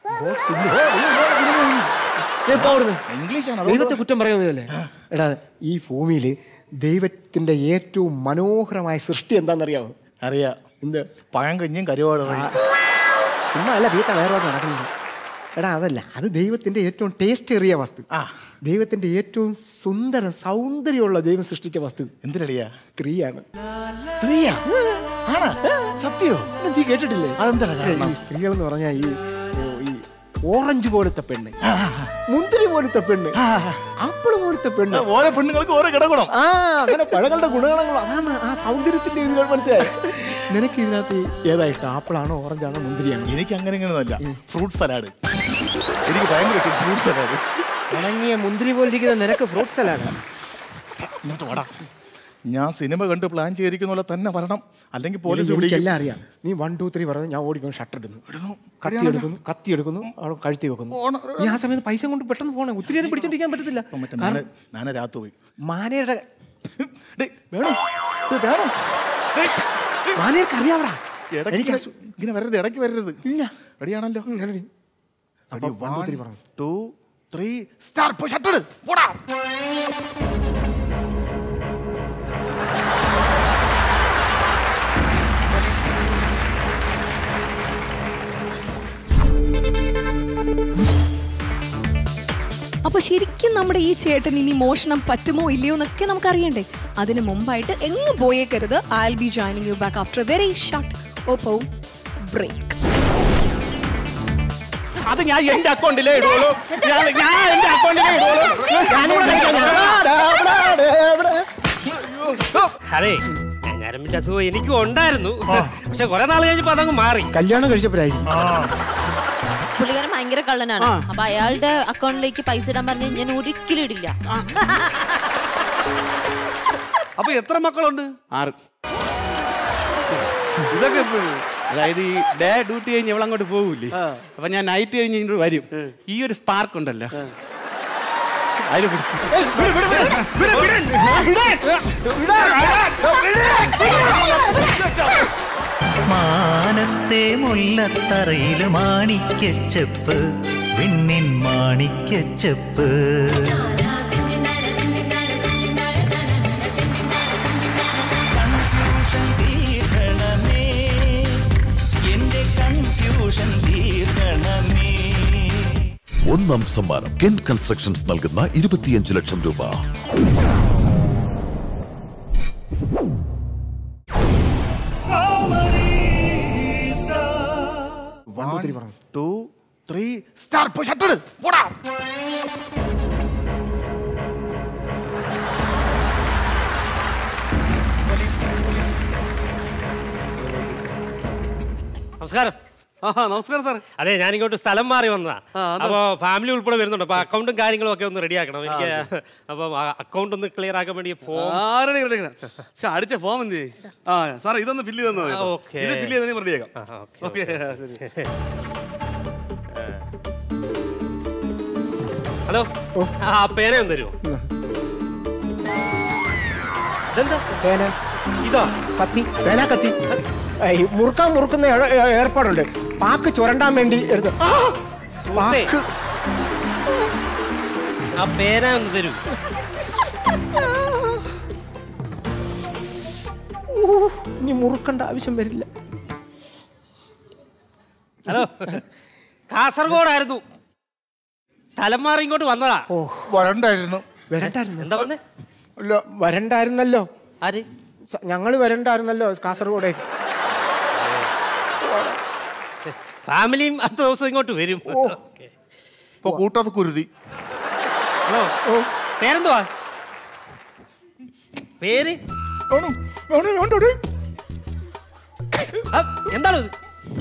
ഇംഗ്ലീഷാണ് ദൈവത്തെ കുറ്റം പറയുന്നതല്ലേ എടാ ഈ ഭൂമിയിൽ ദൈവത്തിന്റെ ഏറ്റവും മനോഹരമായ സൃഷ്ടി എന്താണെന്നറിയാമോ അറിയാ എന്ത് പഴം കഞ്ഞും കരുവാട് ചുമ്മാ അല്ല വീത്ത വേറോട്ട് നടക്കുന്നത് എടാ അതല്ല അത് ദൈവത്തിന്റെ ഏറ്റവും ടേസ്റ്റ് ഏറിയ വസ്തു ദൈവത്തിന്റെ ഏറ്റവും സുന്ദര സൗന്ദര്യമുള്ള ദൈവം സൃഷ്ടിച്ച വസ്തു എന്തിനടിയാ സ്ത്രീയാണ് സ്ത്രീയാ ആണാ സത്യോ നീ കേട്ടിട്ടില്ലേ അതെന്താ കാരണം? ഈ സ്ത്രീകൾ എന്ന് പറഞ്ഞാൽ ഈ ഈ ഓറഞ്ച് പോലത്തെ പെണ്ണ് മുന്തിരി പോലത്തെ പെണ്ണ് ആപ്പിള് പോലത്തെ പെണ്ണ് ഓരോ പെണ്ണുങ്ങൾക്ക് ഓരോ ഘടകണം ആ അങ്ങനെ പഴങ്ങളുടെ ഗുണഗണങ്ങൾ അതാണ് ആ സൗന്ദര്യത്തിന്റെ ഇത് മനസ്സിലായി നിനക്ക് ഇതിനകത്ത് ഏതാ ഇഷ്ടം ആപ്പിളാണോ ഓറഞ്ചാണോ മുന്തിരിയാണോ എനിക്ക് അങ്ങനെ ഇങ്ങനെയൊന്നുമല്ല ഫ്രൂട്ട് സലാഡ് എനിക്ക് ഭയങ്കര ഫ്രൂട്ട് സലാഡ് ഉണങ്ങിയ മുന്തിരി പോലിരിക്കുന്ന നിനക്ക് ഫ്രൂട്ട് സലാഡ് ഇങ്ങോട്ട് വാടാ ഞാൻ സിനിമ കണ്ട് പ്ലാൻ ചെയ്തിരിക്കുന്ന പോലെ തന്നെ വരണം അല്ലെങ്കിൽ പോലീസ് എനിക്ക് വിളിക്കും. എല്ലാം അറിയാം നീ വൺ ടു ത്രീ പറഞ്ഞു ഞാൻ ഓടിക്കുന്നു ഷട്ടർ ഇടുന്നു കത്തി അറിയാമല്ലോ. എടുക്കുന്നു കത്തി എടുക്കുന്നു അവിടെ കഴുത്തി വെക്കുന്നു പോണം. നീ ആ സമയത്ത് പൈസ കൊണ്ട് പെട്ടെന്ന് പോണേ ഒത്തിരി നേരം പിടിച്ചോണ്ടിരിക്കാൻ പറ്റത്തില്ല മറ്റേ കാരണം നാന- നാന രാത്തു പോയി മാനയുടെ ഡേയ്, വേണം ഇത് വേണം മാനയൊക്കെ അറിയാവടാ ഇടയ്ക്ക് എനിക്ക് ഇങ്ങനെ- ഇങ്ങനെ വരരുത് ഇടയ്ക്ക് വരരുത് ഇല്ല റെഡിയാണല്ലോ അപ്പൊ one, two, three പറഞ്ഞു. ടു ത്രീ സ്റ്റാർ ഷട്ടർ പോടാ അപ്പൊ ശരിക്കും നമ്മുടെ ഈ ചേട്ടൻ ഇനി മോഷണം പറ്റുമോ ഇല്ലയോ എന്നൊക്കെ നമുക്ക് അറിയണ്ടേ അതിന് മുമ്പായിട്ട് എങ്ങും പോയേക്കരുത് I will be joining you back after very short Oppo break അത് ഞാൻ എന്റെ അക്കൗണ്ടിലേ ഇടുള്ളൂ ഞാൻ ഞാൻ എന്റെ അക്കൗണ്ടിലേ ഇടുള്ളൂ അതെ ഞരമ്പിന്റെ അസുഖം എനിക്കും ഉണ്ടായിരുന്നു പക്ഷെ കുറെ നാൾ കഴിഞ്ഞപ്പോ അതങ്ങ് മാറി കല്യാണം കഴിച്ചപ്പോഴായിരിക്കും പുള്ളിക്കാരൻ ഭയങ്കര കള്ളനാണ് അപ്പൊ അയാളുടെ അക്കൗണ്ടിലേക്ക് പൈസ ഇടാൻ പറഞ്ഞ് ഞാൻ ഒരിക്കലും ഇടില്ല അപ്പൊ എത്ര മക്കളുണ്ട് ആറ് ഇതൊക്കെ എപ്പോഴും അതായത് ഈ ഡേ ഡ്യൂട്ടി കഴിഞ്ഞ് ഇവൾ അങ്ങോട്ട് പോകൂലേ അപ്പൊ ഞാൻ നൈറ്റ് കഴിഞ്ഞ് ഇങ്ങോട്ട് വരും ഈ ഒരു സ്പാർക്ക് ഉണ്ടല്ലോ അതിൽ പിടിച്ച് മാനത്തെ മുല്ലത്തറയില് മാണിക്കച്ചെപ്പ് വിണ്ണിൻ മാണിക്കച്ചെപ്പ് തീർക്കണമേ എന്റെ കൺഫ്യൂഷൻ തീർക്കണമേ ഒന്നാം സമ്മാനം കെൻ കൺസ്ട്രക്ഷൻസ് നൽകുന്ന ഇരുപത്തിയഞ്ച് ലക്ഷം രൂപ വൺ ടു ത്രീ പറഞ്ഞു ടു ത്രീ സ്റ്റാർ ഷട്ടർ പോടാ നമസ്കാരം നമസ്കാരം സാർ അതെ ഞാൻ ഇങ്ങോട്ട് സ്ഥലം മാറി വന്നതാ അപ്പൊ ഫാമിലി ഉൾപ്പെടെ വരുന്നുണ്ട് അപ്പൊ അക്കൗണ്ടും കാര്യങ്ങളും ഒക്കെ ഒന്ന് റെഡിയാക്കണം എനിക്ക് അപ്പൊ അക്കൗണ്ട് ഒന്ന് ക്ലിയർ ആക്കാൻ വേണ്ടി ഫോം ആരുടെ ഇവിടെ ഇങ്ങനെ? ശ്ശെ, അടിച്ച ഫോം എന്ത് ചെയ്യും? ആ സാറേ ഇതൊന്ന് ഫില്ല് ചെയ്തെന്ന് ആ, ഓക്കേ. ഇത് ഫില്ല് ചെയ്തതിന് റെഡിയാക്കാം ആ, ഓക്കേ, ഓക്കെ ഓക്കേ. ഹലോ ആ പേനയൊന്ന് തരുമോ ഇതെന്താ പേന ഇതോ കത്തി പേന കത്തി ഏയ്, മുറുക്കാൻ മുറുക്കുന്ന ഏ- ഏ- ഏർപ്പാടുണ്ട് പാക്ക് ചുരണ്ടാൻ വേണ്ടി എടുത്ത് ആ! പാക്ക് ആ പേന ഒന്ന് തരൂ ഊ, ഇനി മുറുക്കേണ്ട ആവശ്യം വരില്ല ഹലോ കാസർഗോഡായിരുന്നു സ്ഥലം മാറി ഇങ്ങോട്ട് വന്നതാ ഓ വരണ്ടായിരുന്നു വരണ്ടായിരുന്നു എന്താ പറഞ്ഞേ അല്ല വരണ്ടായിരുന്നല്ലോ ആര് സ- ഞങ്ങള് വരണ്ടായിരുന്നല്ലോ കാസർഗോഡേക്ക് ഫാമിലിയും അടുത്ത ദിവസം ഇങ്ങോട്ട് വരും ഓക്കേ. ഇപ്പൊ കൂട്ടത്ത് കുരുതി ഹലോ പേരെന്തുവാ പേര് ആ, എന്താണ് ഇത്?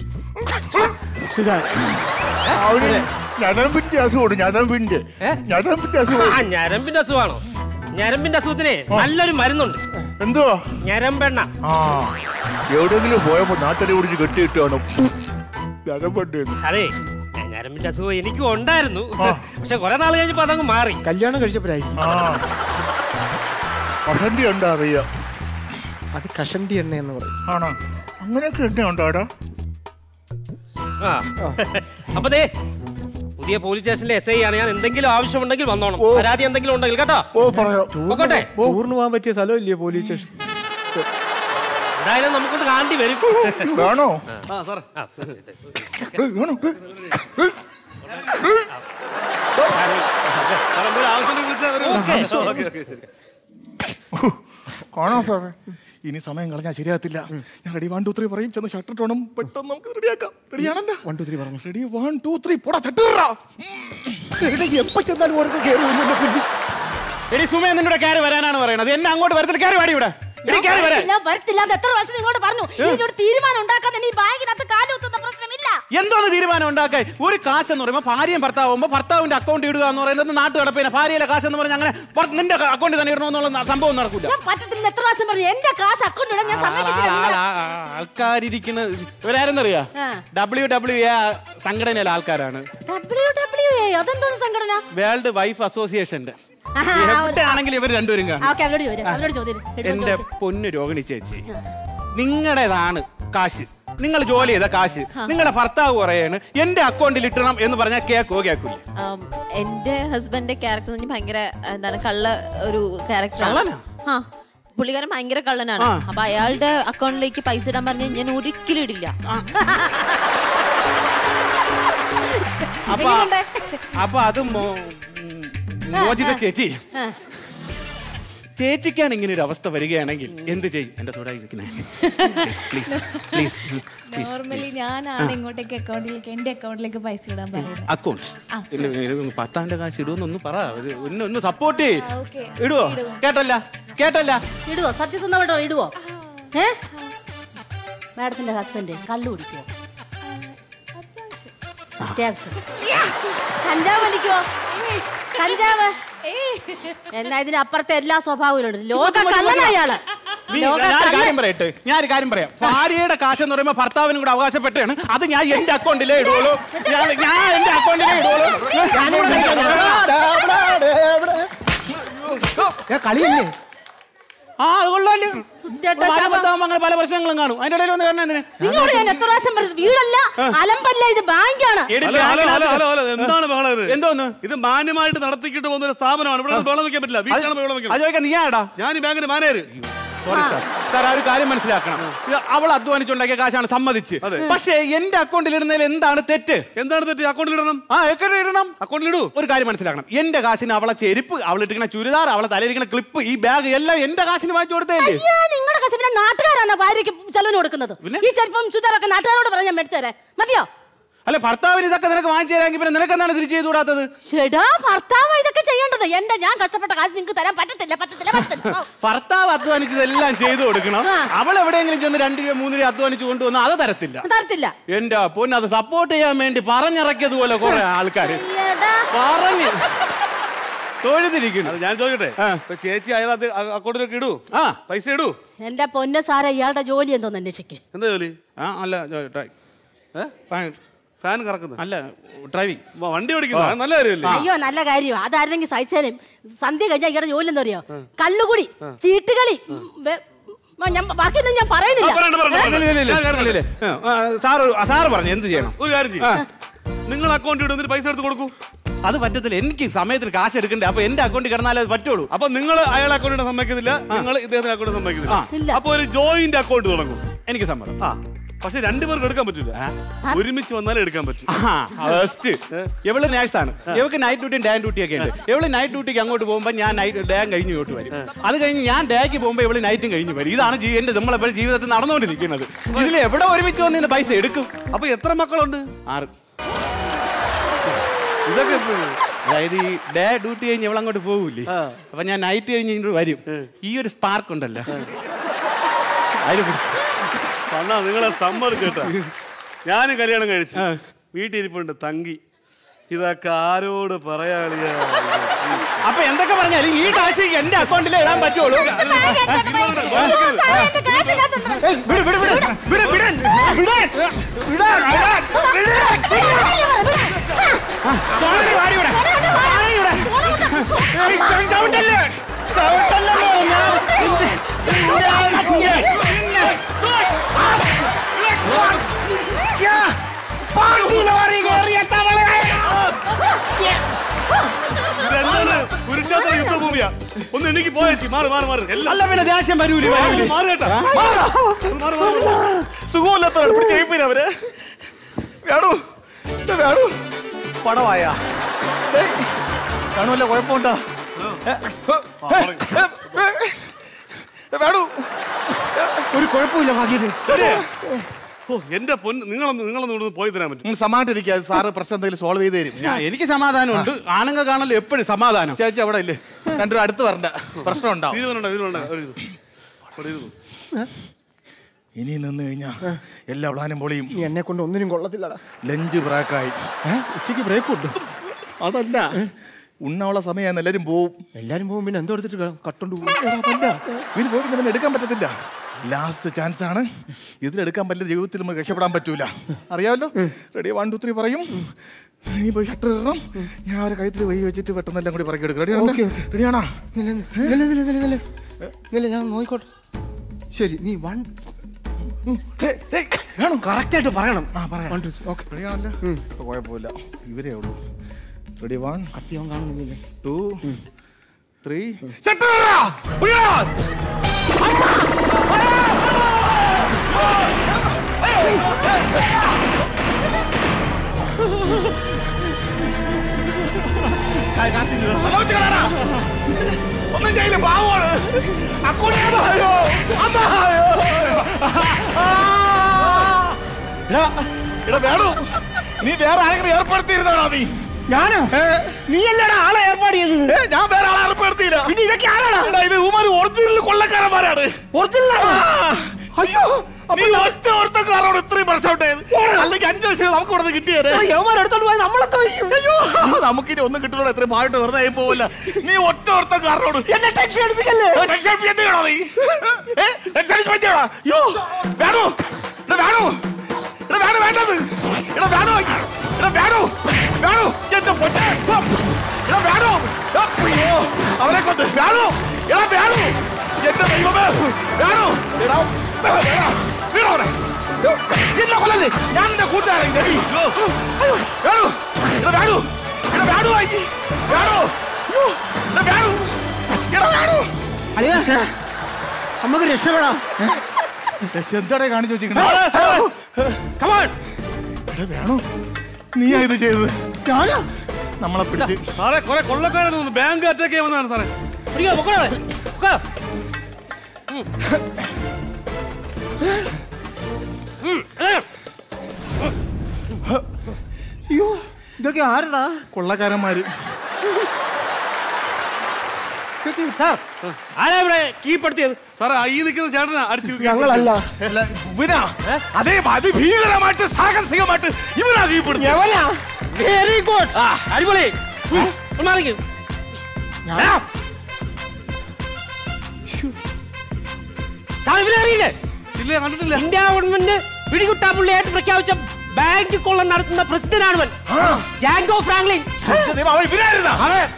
അവന് ഞരമ്പിന്റെ അസുഖമുണ്ട് ഞരമ്പിന്റെ ഞരമ്പിന്റെ ആ അസുഖം ഞരമ്പിന്റെ അസുഖമാണോ ഞരമ്പിന്റെ അസുഖത്തിന് നല്ലൊരു മരുന്നുണ്ട് എന്തുവാ ഞരമ്പെണ്ണ ആ എവിടെയെങ്കിലും പോയപ്പോ നാട്ടിലെ കുടിച്ച് കെട്ടിയിട്ട് വേണം ഞരമ്പുണ്ടെന്ന് അതെ ഞരമ്പിന്റെ അസുഖം എനിക്കും ഉണ്ടായിരുന്നു പക്ഷെ കുറെ നാൾ കഴിഞ്ഞപ്പോ അതങ്ങ് മാറി കല്യാണം കഴിച്ചപ്പോഴായിരിക്കും കഷണ്ടി എന്താ അറിയാം അത് കഷണ്ടി എണ്ണ എന്ന് പറയും ആണോ അങ്ങനെയൊക്കെ എണ്ണ ഉണ്ടോടാ ആ അപ്പൊ ദേ പുതിയ പോലീസ് സ്റ്റേഷനിലെ എസ് ഐ ആണ് ഞാൻ എന്തെങ്കിലും ആവശ്യമുണ്ടെങ്കിൽ വന്നോണം പരാതി എന്തെങ്കിലും ഉണ്ടെങ്കിൽ കേട്ടോ ഓ പറയാം പൊക്കോട്ടെ ടൂറിന് പോകാൻ പറ്റിയ സ്ഥലം ഇല്ലേ പോലീസ് സ്റ്റേഷൻ എന്തായാലും നമുക്കൊന്ന് കാണേണ്ടി വരും വേണോ ആ സാർ ആ, ഏയ്, വേണോ ഏയ്, ഏയ്. ആവശ്യം വിളിച്ചാൽ ഓക്കെ ഓക്കെ ശരി കാണാം സാറേ ഇനി സമയം കളഞ്ഞാൽ ശരിയാകത്തില്ല ഞാൻ റെഡി വൺ ടു ത്രീ പറയും ചെന്ന് ഷട്ടർ ഇട്ടോണം പെട്ടെന്ന് നമുക്ക് റെഡിയാക്കാം റെഡിയാണല്ലോ വൺ ടു ത്രീ പറഞ്ഞു റെഡി വൺ ടു ത്രീ പോടാ ഷട്ടർ എപ്പോ ചെന്നാലും ഓരോ കയറി എടി സുമേ നിന്നോട് കയറി വരാനാണ് പറയണത് എന്നെ അങ്ങോട്ട് വരത്തില്ല കയറി വാടി ഇവിടെ എടി കയറി വരാൻ വരത്തില്ല വരത്തില്ല എന്ന് എത്ര വർഷം നിങ്ങളോട് പറഞ്ഞു ഇതിനൊരു തീരുമാനം ഉണ്ടാക്കാൻ ഈ ബാങ്കിനകത്ത് കാലുകുത്തുന്ന പ്രശ്നമില്ല എന്തോന്ന് തീരുമാനം ഉണ്ടാക്കാൻ ഒരു കാശ് എന്ന് പറയുമ്പോൾ ഭാര്യയും ഭർത്താവുമ്പോൾ ഭർത്താവിന്റെ അക്കൗണ്ട് ഇടുക എന്ന് പറയുന്നത് നാട്ടു കിടപ്പിന് ഭാര്യയിലെ കാശ് എന്ന് പറഞ്ഞാൽ അങ്ങനെ പുറ- നിന്റെ അക്കൗണ്ടിൽ തന്നെ ഇടണമെന്നുള്ള സംഭവം നടക്കൂല ഞാൻ പറ്റത്തില്ല എത്ര പ്രാവശ്യം പറഞ്ഞു എന്റെ കാശ് അക്കൗണ്ട് ഇടാൻ ഞാൻ സമ്മതിക്കില്ല നിങ്ങളെ- ആൾക്കാരിരിക്കുന്ന ഇവരാരെന്നറിയാ ആ. ഡബ്ല്യു ഡബ്ല്യു എ സംഘടനയിലെ ആൾക്കാരാണ് WWA, അതെന്തോന്ന് സംഘടന വേൾഡ് വൈഫ് അസോസിയേഷന്റെ ആഹാ, ആ ഒരു- എവിടെയാണെങ്കിലും ഇവർ രണ്ടുപേരും ആ, കാണും ഓക്കേ, അവരോട് ചോദിക്കാം അവരോട് ചോദ്യം എന്റെ പൊന്നു രോഹിണി ചേച്ചി നിങ്ങളുടേതാണ് കാശ് നിങ്ങൾ ജോലി ചെയ്ത കാശ് നിങ്ങളുടെ ഭർത്താവ് പറയാണ് എന്റെ അക്കൗണ്ടിൽ ഇട്ടണം എന്ന് പറഞ്ഞാൽ കേക്കോ കേക്കൂല ആം, എന്റെ ഹസ്ബൻഡിന്റെ ക്യാരക്ടർ എന്ന് പറഞ്ഞാൽ ഭയങ്കര എന്താണ് കള്ള ഒരു ക്യാരക്ടറാണ് കള്ളനാ? ആ പുള്ളിക്കാരൻ ഭയങ്കര കള്ളനാണ് ആ. അപ്പൊ അയാളുടെ അക്കൗണ്ടിലേക്ക് പൈസ ഇടാൻ പറഞ്ഞാൽ ഞാൻ ഒരിക്കലും ഇടില്ല അപ്പൊ അപ്പൊ അത് മോ- ഉം, മോചിത ചേച്ചി ആ. ചേച്ചിക്കാണ് ഇങ്ങനെ ഒരു അവസ്ഥ വരികയാണെങ്കിൽ എന്ത് ചെയ്യും എന്റെ തൊടായിരിക്കണേ പ്ലീസ് പ്ലീസ് പ്ലീസ് നോർമലി ഞാനാണ് ഇങ്ങോട്ടേക്ക് അക്കൗണ്ടിലേക്ക് എന്റെ അക്കൗണ്ടിലേക്ക് പൈസ ഇടാൻ പറയുന്നത് അക്കൗണ്ട് ആ. പത്താന്റെ കാശ് ഇടുമെന്നൊന്ന് പറ ഇത് ഒന്ന് ഒന്ന് സപ്പോർട്ട് ചെയ് ആ, okay. ഇടുവോ കേട്ടല്ല കേട്ടല്ല ഇടുവോ സത്യസന്ധമായിട്ടോ ഇടുവോ ഏ മാഡത്തിന്റെ ഹസ്ബൻഡ് കള്ളു കുടിക്കുവോ അത്യാവശ്യം കഞ്ചാവ് വലിക്കുവോ കഞ്ചാവ് എന്നാ ഇതിന് അപ്പുറത്തെ എല്ലാ സ്വഭാവവും ഉണ്ട് ലോക കള്ളനാ ഇയാള് നീ- ലോക ഞാൻ ഒരു കള്ളൻ കാര്യം പറയട്ടെ ഞാൻ ഒരു കാര്യം പറയാം ഭാര്യയുടെ കാശ് എന്ന് പറയുമ്പോൾ ഭർത്താവിനും കൂടെ അവകാശപ്പെട്ടാണ് അത് ഞാൻ എന്റെ അക്കൗണ്ടിലേ ഇടുള്ളൂ ഞാൻ ഞാൻ എന്റെ അക്കൗണ്ടിലേ ഇടുള്ളൂ കളിയില്ലേ ആ അത് കൊള്ളാല്ലേ കുത്തിയേറ്റ ഭാര്യ ശാപം. ഭർത്താവുമ്പോ അങ്ങനെ പല പ്രശ്നങ്ങളും കാണും അതിന്റെ ഇടയിൽ വന്ന് കാരണം എന്തിനാ നിങ്ങളോട് ഞാൻ എത്ര പ്രാവശ്യം പറഞ്ഞു വീടല്ല അലമ്പല്ല ഇത് ബാങ്കാണ് എടി, hello hello hello hello hello എന്താണ് ബഹളം ഇത് എന്തോന്ന് ഇത് മാന്യമായിട്ട് നടത്തിക്കിട്ട് പോകുന്ന ഒരു സ്ഥാപനമാണ് ഇവിടെ നിന്ന് ബഹളം വെക്കാൻ പറ്റില്ല വീട്ടിലാണ് ബഹളം അത് വെക്കണം ചോദിക്കാൻ നീ ആടാ ഞാൻ ഈ ബാങ്കിന്റെ മാനേജർ സോറി സാർ സാർ ആ ഒരു കാര്യം മനസ്സിലാക്കണം ഇത് അവൾ അധ്വാനിച്ചുണ്ടാക്കിയ കാശാണ് സമ്മതിച്ച് പക്ഷേ എന്റെ അക്കൗണ്ടിൽ ഇടുന്നതിൽ എന്താണ് തെറ്റ് എന്താണ് തെറ്റ് അക്കൗണ്ടിൽ ഇടണം ആ അക്കൗണ്ടിൽ ഇടണം അക്കൗണ്ടിൽ ഇടൂ ഒരു കാര്യം മനസ്സിലാക്കണം എന്റെ കാശിന് അവളെ ചെരുപ്പ് അവളിട്ടിരിക്കുന്ന ചുരിദാർ അവളെ തലയിരിക്കുന്ന ക്ലിപ്പ് ഈ ബാഗ് എല്ലാം എന്റെ കാശിന് വാങ്ങിച്ചു കൊടുത്തല്ലേ അയ്യോ നിങ്ങളുടെ കശ പിന്നെ നാട്ടുകാരാണ് ഭാര്യയ്ക്ക് ചെലവിന് കൊടുക്കുന്നത് ഈ ചെലപ്പം ചുതാറൊക്കെ നാട്ടുകാരോട് പറഞ്ഞാൽ ഞാൻ മേടിച്ചു തരാം മതിയോ അല്ല ഭർത്താവിന് ഇതൊക്കെ നിനക്ക് വാങ്ങിച്ചു തരാമെങ്കിൽ പിന്നെ നിനക്ക് എന്താണ് തിരിച്ചു ചെയ്തു കൂടാത്തത് ഷെടാ ഭർത്താവ് ഇതൊക്കെ ചെയ്യേണ്ടത് എന്റെ ഞാൻ കഷ്ടപ്പെട്ട കാശ് നിങ്ങൾക്ക് തരാൻ പറ്റത്തില്ല പറ്റത്തില്ല പറ്റത്തില്ല ഓ. ഭർത്താവ് അധ്വാനിച്ചതെല്ലാം ചെയ്തു കൊടുക്കണം ആ. അവൾ എവിടെയെങ്കിലും ചെന്ന് രണ്ട് രൂപ മൂന്ന് രൂപ അധ്വാനിച്ച് കൊണ്ടുവന്ന് അത് തരത്തില്ല തരത്തില്ല എന്റെ പൊന്ന് അത് സപ്പോർട്ട് ചെയ്യാൻ വേണ്ടി പറഞ്ഞിറക്കിയതുപോലെ കുറെ ആൾക്കാര് എടാ. പറഞ്ഞു തൊഴുതിരിക്കുന്നു അത് ഞാൻ ചോദിക്കട്ടെ ഇപ്പൊ ചേച്ചി അയാളത് അക്കൗണ്ടിലേക്ക് ഇടൂ ആ പൈസ ഇടൂ എന്റെ പൊന്ന സാര ഇയാളുടെ ജോലി എന്തോന്ന് അന്വേഷിക്ക് എന്താ ജോലി ആ അല്ല ഡ്രൈവ് ഫാൻ കറക്കുന്നത് അല്ല ഡ്രൈവിംഗ് വണ്ടി ഓടിക്കുന്നത് അത് നല്ല കാര്യമല്ലേ അയ്യോ നല്ല കാര്യം അതായിരുന്നെങ്കിൽ സഹിച്ചേനും സന്ധ്യ കഴിഞ്ഞാൽ ഇയാളുടെ ജോലി എന്താ അറിയോ കള്ളുകുടി ചീട്ടുകളി ഉം, വെ- മ, ഞാൻ ബാക്കിയൊന്നും ഞാൻ പറയുന്നില്ല ആ, പറയണ്ട, പറയണ്ട, പറയണ്ട. ഇല്ല, ഇല്ല, ഇല്ല. ഞാൻ കാര്യം ഇല്ല, ഇല്ല. ആ, ആ, സാറ് സാറ് പറഞ്ഞു എന്ത് ചെയ്യണം ഒരു കാര്യം ചെയ്യും നിങ്ങൾ അക്കൗണ്ട് ഇടുന്നിട്ട് പൈസ എടുത്ത് കൊടുക്കൂ അത് പറ്റത്തില്ല എനിക്ക് സമയത്തിന് കാശ് എടുക്കണ്ടേ അപ്പൊ എന്റെ അക്കൗണ്ടിൽ കിടന്നാലേ അത് പറ്റുള്ളൂ അപ്പൊ നിങ്ങൾ അയാളെ അക്കൗണ്ട് ഇടാൻ സമ്മതിക്കുന്നില്ല നിങ്ങൾ ഇദ്ദേഹത്തിന് അക്കൗണ്ട് ഇല്ല. സമ്മതിക്കുന്നില്ല അപ്പൊ ഒരു ജോയിന്റ് അക്കൗണ്ട് തുടങ്ങും എനിക്ക് സമ്മതം ആ പക്ഷെ രണ്ടുപേർക്ക് എടുക്കാൻ പറ്റില്ല ഒരുമിച്ച് വന്നാലേ എടുക്കാൻ പറ്റും ഫസ്റ്റ് ഇവള് നേഴ്സാണ് ഇവക്ക് നൈറ്റ് ഡ്യൂട്ടിയും ഡേ ഡ്യൂട്ടിയും ഒക്കെ ഉണ്ട് ഇവള് നൈറ്റ് ഡ്യൂട്ടിക്ക് അങ്ങോട്ട് പോകുമ്പോൾ ഞാൻ നൈറ്റ് ഡേ കഴിഞ്ഞ് ഇങ്ങോട്ട് വരും അത് കഴിഞ്ഞ് ഞാൻ ഡേക്ക് പോകുമ്പോൾ ഇവള് നൈറ്റും കഴിഞ്ഞ് വരും ഇതാണ് ജീ- എന്റെ നമ്മളെപ്പോഴും ജീവിതത്തിൽ നടന്നുകൊണ്ടിരിക്കുന്നത് ഇതിൽ എവിടെ ഒരുമിച്ച് വന്ന് ഇതിന്റെ പൈസ എടുക്കും അപ്പൊ എത്ര മക്കളുണ്ട് ആറ് ഇതൊക്കെ അതായത് ഈ ഡേ ഡ്യൂട്ടി കഴിഞ്ഞ് ഇവൾ അങ്ങോട്ട് പോകൂലേ അപ്പൊ ഞാൻ നൈറ്റ് കഴിഞ്ഞ് ഇങ്ങോട്ട് വരും ഈ ഒരു സ്പാർക്ക് ഉണ്ടല്ലോ അതിൽ പിടിച്ച് അണ്ണാ നിങ്ങളെ സമ്മതിച്ചേട്ടാ ഞാനും കല്യാണം കഴിച്ചു വീട്ടിൽ ഇരിപ്പുണ്ട് തങ്കി ഇതൊക്കെ ആരോട് പറയാളിയാ അപ്പൊ എന്തൊക്കെ പറഞ്ഞാലും ഈ കാശ് എന്റെ അക്കൗണ്ടിൽ ഇടാൻ പറ്റുള്ളൂ ഏയ്, വിട്, വിട്, വിട്. വിട്, വിടാൻ. വിടാൻ. വിടാൻ, വിടാൻ. സാധനം വാരി ഇവിടെ. വാരി ഇവിടെ. ഏയ്, ചവി- ചവിട്ടല്ലേ? ചവിട്ടല്ലേ ഞാൻ? നിന്റെ- നിന്റെ- യാ, പാർട്ടി ലോറി കയറിയ തവളെ. ഇതെന്താണ് കുരുക്ഷേത്ര യുദ്ധഭൂമിയാ ഒന്ന് എനിക്ക് പോയേച്ചി മാറി മാറി മാറി എല്ലാം അല്ല പിന്നെ ദേഷ്യം വരൂലേ വരൂലേ? മാറി കേട്ടാ ആ? മാറ്, മാറ്, മാറ്. സുഖമില്ലാത്തവരാണ് ഇവിടെ ചെയ്യിപ്പില്ല അവര് വേണു ഇത് വേണു പടവായ വേണുവല്ല കുഴപ്പമുണ്ടോ വേണു ഒരു കുഴപ്പമില്ല ഭാഗ്യത് ഓ എന്റെ പൊന്ന് നിങ്ങളൊന്ന് നിങ്ങളൊന്ന് ഇവിടുന്ന് പോയി തരാൻ പറ്റും നിങ്ങൾ സമാധാനിരിക്കുക സാറ് പ്രശ്നം എന്തെങ്കിലും സോൾവ് ചെയ്ത് തരും ഞാൻ എനിക്ക് സമാധാനമുണ്ട് ആണുങ്ങൾ കാണല്ലോ എപ്പോഴും സമാധാനം ചേച്ചി അവിടെ ഇല്ലേ രണ്ടുപേരും അടുത്ത് വരണ്ട പ്രശ്നം ഉണ്ടാവും തീരുമാനം തീരുമാനം ഒരു ഇത്. ഒരു ഇത്. ഇനി നിന്ന് കഴിഞ്ഞാ എല്ലാ പ്ലാനും പൊളിയും നീ എന്നെ കൊണ്ട് ഒന്നിനും കൊള്ളത്തില്ലടാ ലഞ്ച് ബ്രേക്കായി ഉച്ചയ്ക്ക് ബ്രേക്ക് ഉണ്ട് അതല്ല ഉണ്ണാനുള്ള സമയമായിരുന്നു എല്ലാരും പോവും എല്ലാരും പോകും പിന്നെ എന്തോ എടുത്തിട്ട് കട്ടോണ്ട് പോകും അതല്ല ഇതിന് പോയി പിന്നെ എടുക്കാൻ പറ്റത്തില്ല ലാസ്റ്റ് ചാൻസ് ആണ് ഇതിലെടുക്കാൻ പറ്റില്ല ജീവിതത്തിൽ നമുക്ക് രക്ഷപ്പെടാൻ പറ്റൂല അറിയാമല്ലോ റെഡി വൺ ടു ത്രീ പറയും നീ പോയി ഷട്ടർ ഇടണം ഞാൻ അവരെ കഴുത്തിൽ വൈ വെച്ചിട്ട് പെട്ടെന്ന് എല്ലാം കൂടി പറക്കി എടുക്കും ഓക്കേ, റെഡിയാണോ ഓക്കേ. റെഡിയാണോ നില്ല നില്ല നില്ല നില്ല നില്ല നില്ല ഞാൻ നോക്കിക്കോട്ടെ ശരി നീ വൺ വേണം കറക്റ്റ് ആയിട്ട് പറയണം ആ പറയാം One, two, three. ഓക്കെ റെഡിയാണല്ലോ ഇപ്പൊ കുഴപ്പമില്ല ഇവരേ ഉള്ളൂ റെഡി വൺ കത്തി അവൻ കാണുന്നില്ലേ ടു ത്രീ ഒന്നും ചെയ്യില്ല പാവോള് അക്കോടെ അയ്യോ അമ്മ എടാ വേണു നീ വേറെ ആരെങ്കിലും ഏർപ്പെടുത്തിയിരുന്നാണോ നീ ഞാനോ നീയല്ലടാ ആളെ ഏർപ്പാട് ചെയ്തത് ഏ, ഞാൻ വേറെ ആളെ ഏർപ്പെടുത്തിയില്ല പിന്നെ ഇതൊക്കെ ആരാടാ എടാ, ഇത് ഉമാര് ഒറിജിനൽ കൊള്ളക്കാരന്മാരാണ് ഒറിജിനൽ അയ്യോ നീ ഒറ്റ ഓർത്തക്കാരോട് ഇത്രയും പ്രശ്നം അല്ലെങ്കിൽ അഞ്ചു ലക്ഷം നമുക്ക് ഇവിടെ കിട്ടിയത് യവന്മാരെടുത്തോണ്ട് പോയി നമ്മളെന്തോ ചെയ്യും അയ്യോ നമുക്കിനി ഒന്നും കിട്ടുള്ള എത്രയും പാട്ട് വെറുതെ ആയി പോവില്ല നീ ഒറ്റ ഓർത്തക്കാരനോട് എന്നെ ടെൻഷൻ എടുപ്പിക്കല്ലേ ടെൻഷൻ അടിപ്പിക്കത്തില്ലടാ നീ ഏ? ടെൻഷൻ അടിപ്പിക്കത്തില്ലടാ? അയ്യോ വേണു എടാ വേണു എടാ വേണു വേണ്ടത് എടാ വേണു എടാ വേണു വേണു എന്റെ പൊന്നെ എടാ വേണു അയ്യോ അവരെ കൊണ്ട് വേണു എടാ വേണു എന്റെ ദൈവമേ വേണു എടാ വേണു വീണു അവിടെ എന്നെ കൊല്ലല്ലേ ഞാൻ നിന്റെ കൂട്ടുകാരൻ രവി അയ്യോ, വേണു എടാ വേണു എടാ വേണു ആയി വേണു അയ്യോ, എടാ വേണു എടാ വേണു അളിയാ നമുക്ക് രക്ഷപ്പെടാം എന്താടെ കാണിച്ചു വെച്ചിരിക്കണേ വേണു നീയാ ഇത് ചെയ്തത് ഞാനാ നമ്മളെ പിടിച്ച് സാറേ കുറെ കൊള്ളക്കാരാണ് തോന്നുന്നു ബാങ്ക് അറ്റാക്ക് ചെയ്യാൻ വന്നതാണ് സാറേ പിടിക്കോ, പൊക്കോ അവിടെ. പൊക്കോ. ഉം, ഏ. അയ്യോ ഇതൊക്കെ ആരടാ കൊള്ളക്കാരന്മാര് സാർ ആരാ ഇവിടെ കീഴ്പ്പെടുത്തിയത് സാറേ ഈ നിൽക്കുന്ന ചേട്ടനാ അടിച്ചു ഞങ്ങളല്ല അല്ല, ഇവനാ അതേ അതിഭീകരമായിട്ട് സാഹസികമായിട്ട് ഇവനാ കീഴ്പ്പെടുത്തി എവനാ വെരി ഗുഡ് അടിപൊളി ഉം, ഒന്ന് മാറിക്ക്. ആ. സാർ ഇവരെ അറിയില്ലേ ഇല്ല കണ്ടിട്ടില്ല ഇന്ത്യ ഗവൺമെന്റ് പിടികുട്ടാ പുള്ളിയായിട്ട് പ്രഖ്യാപിച്ച ബാങ്ക് കൊള്ള നടത്തുന്ന പ്രസിഡന്റാണ് ഇവൻ ജാങ്കോ ഫ്രാങ്ക്ലിൻ അവൻ ഇവനായിരുന്നാ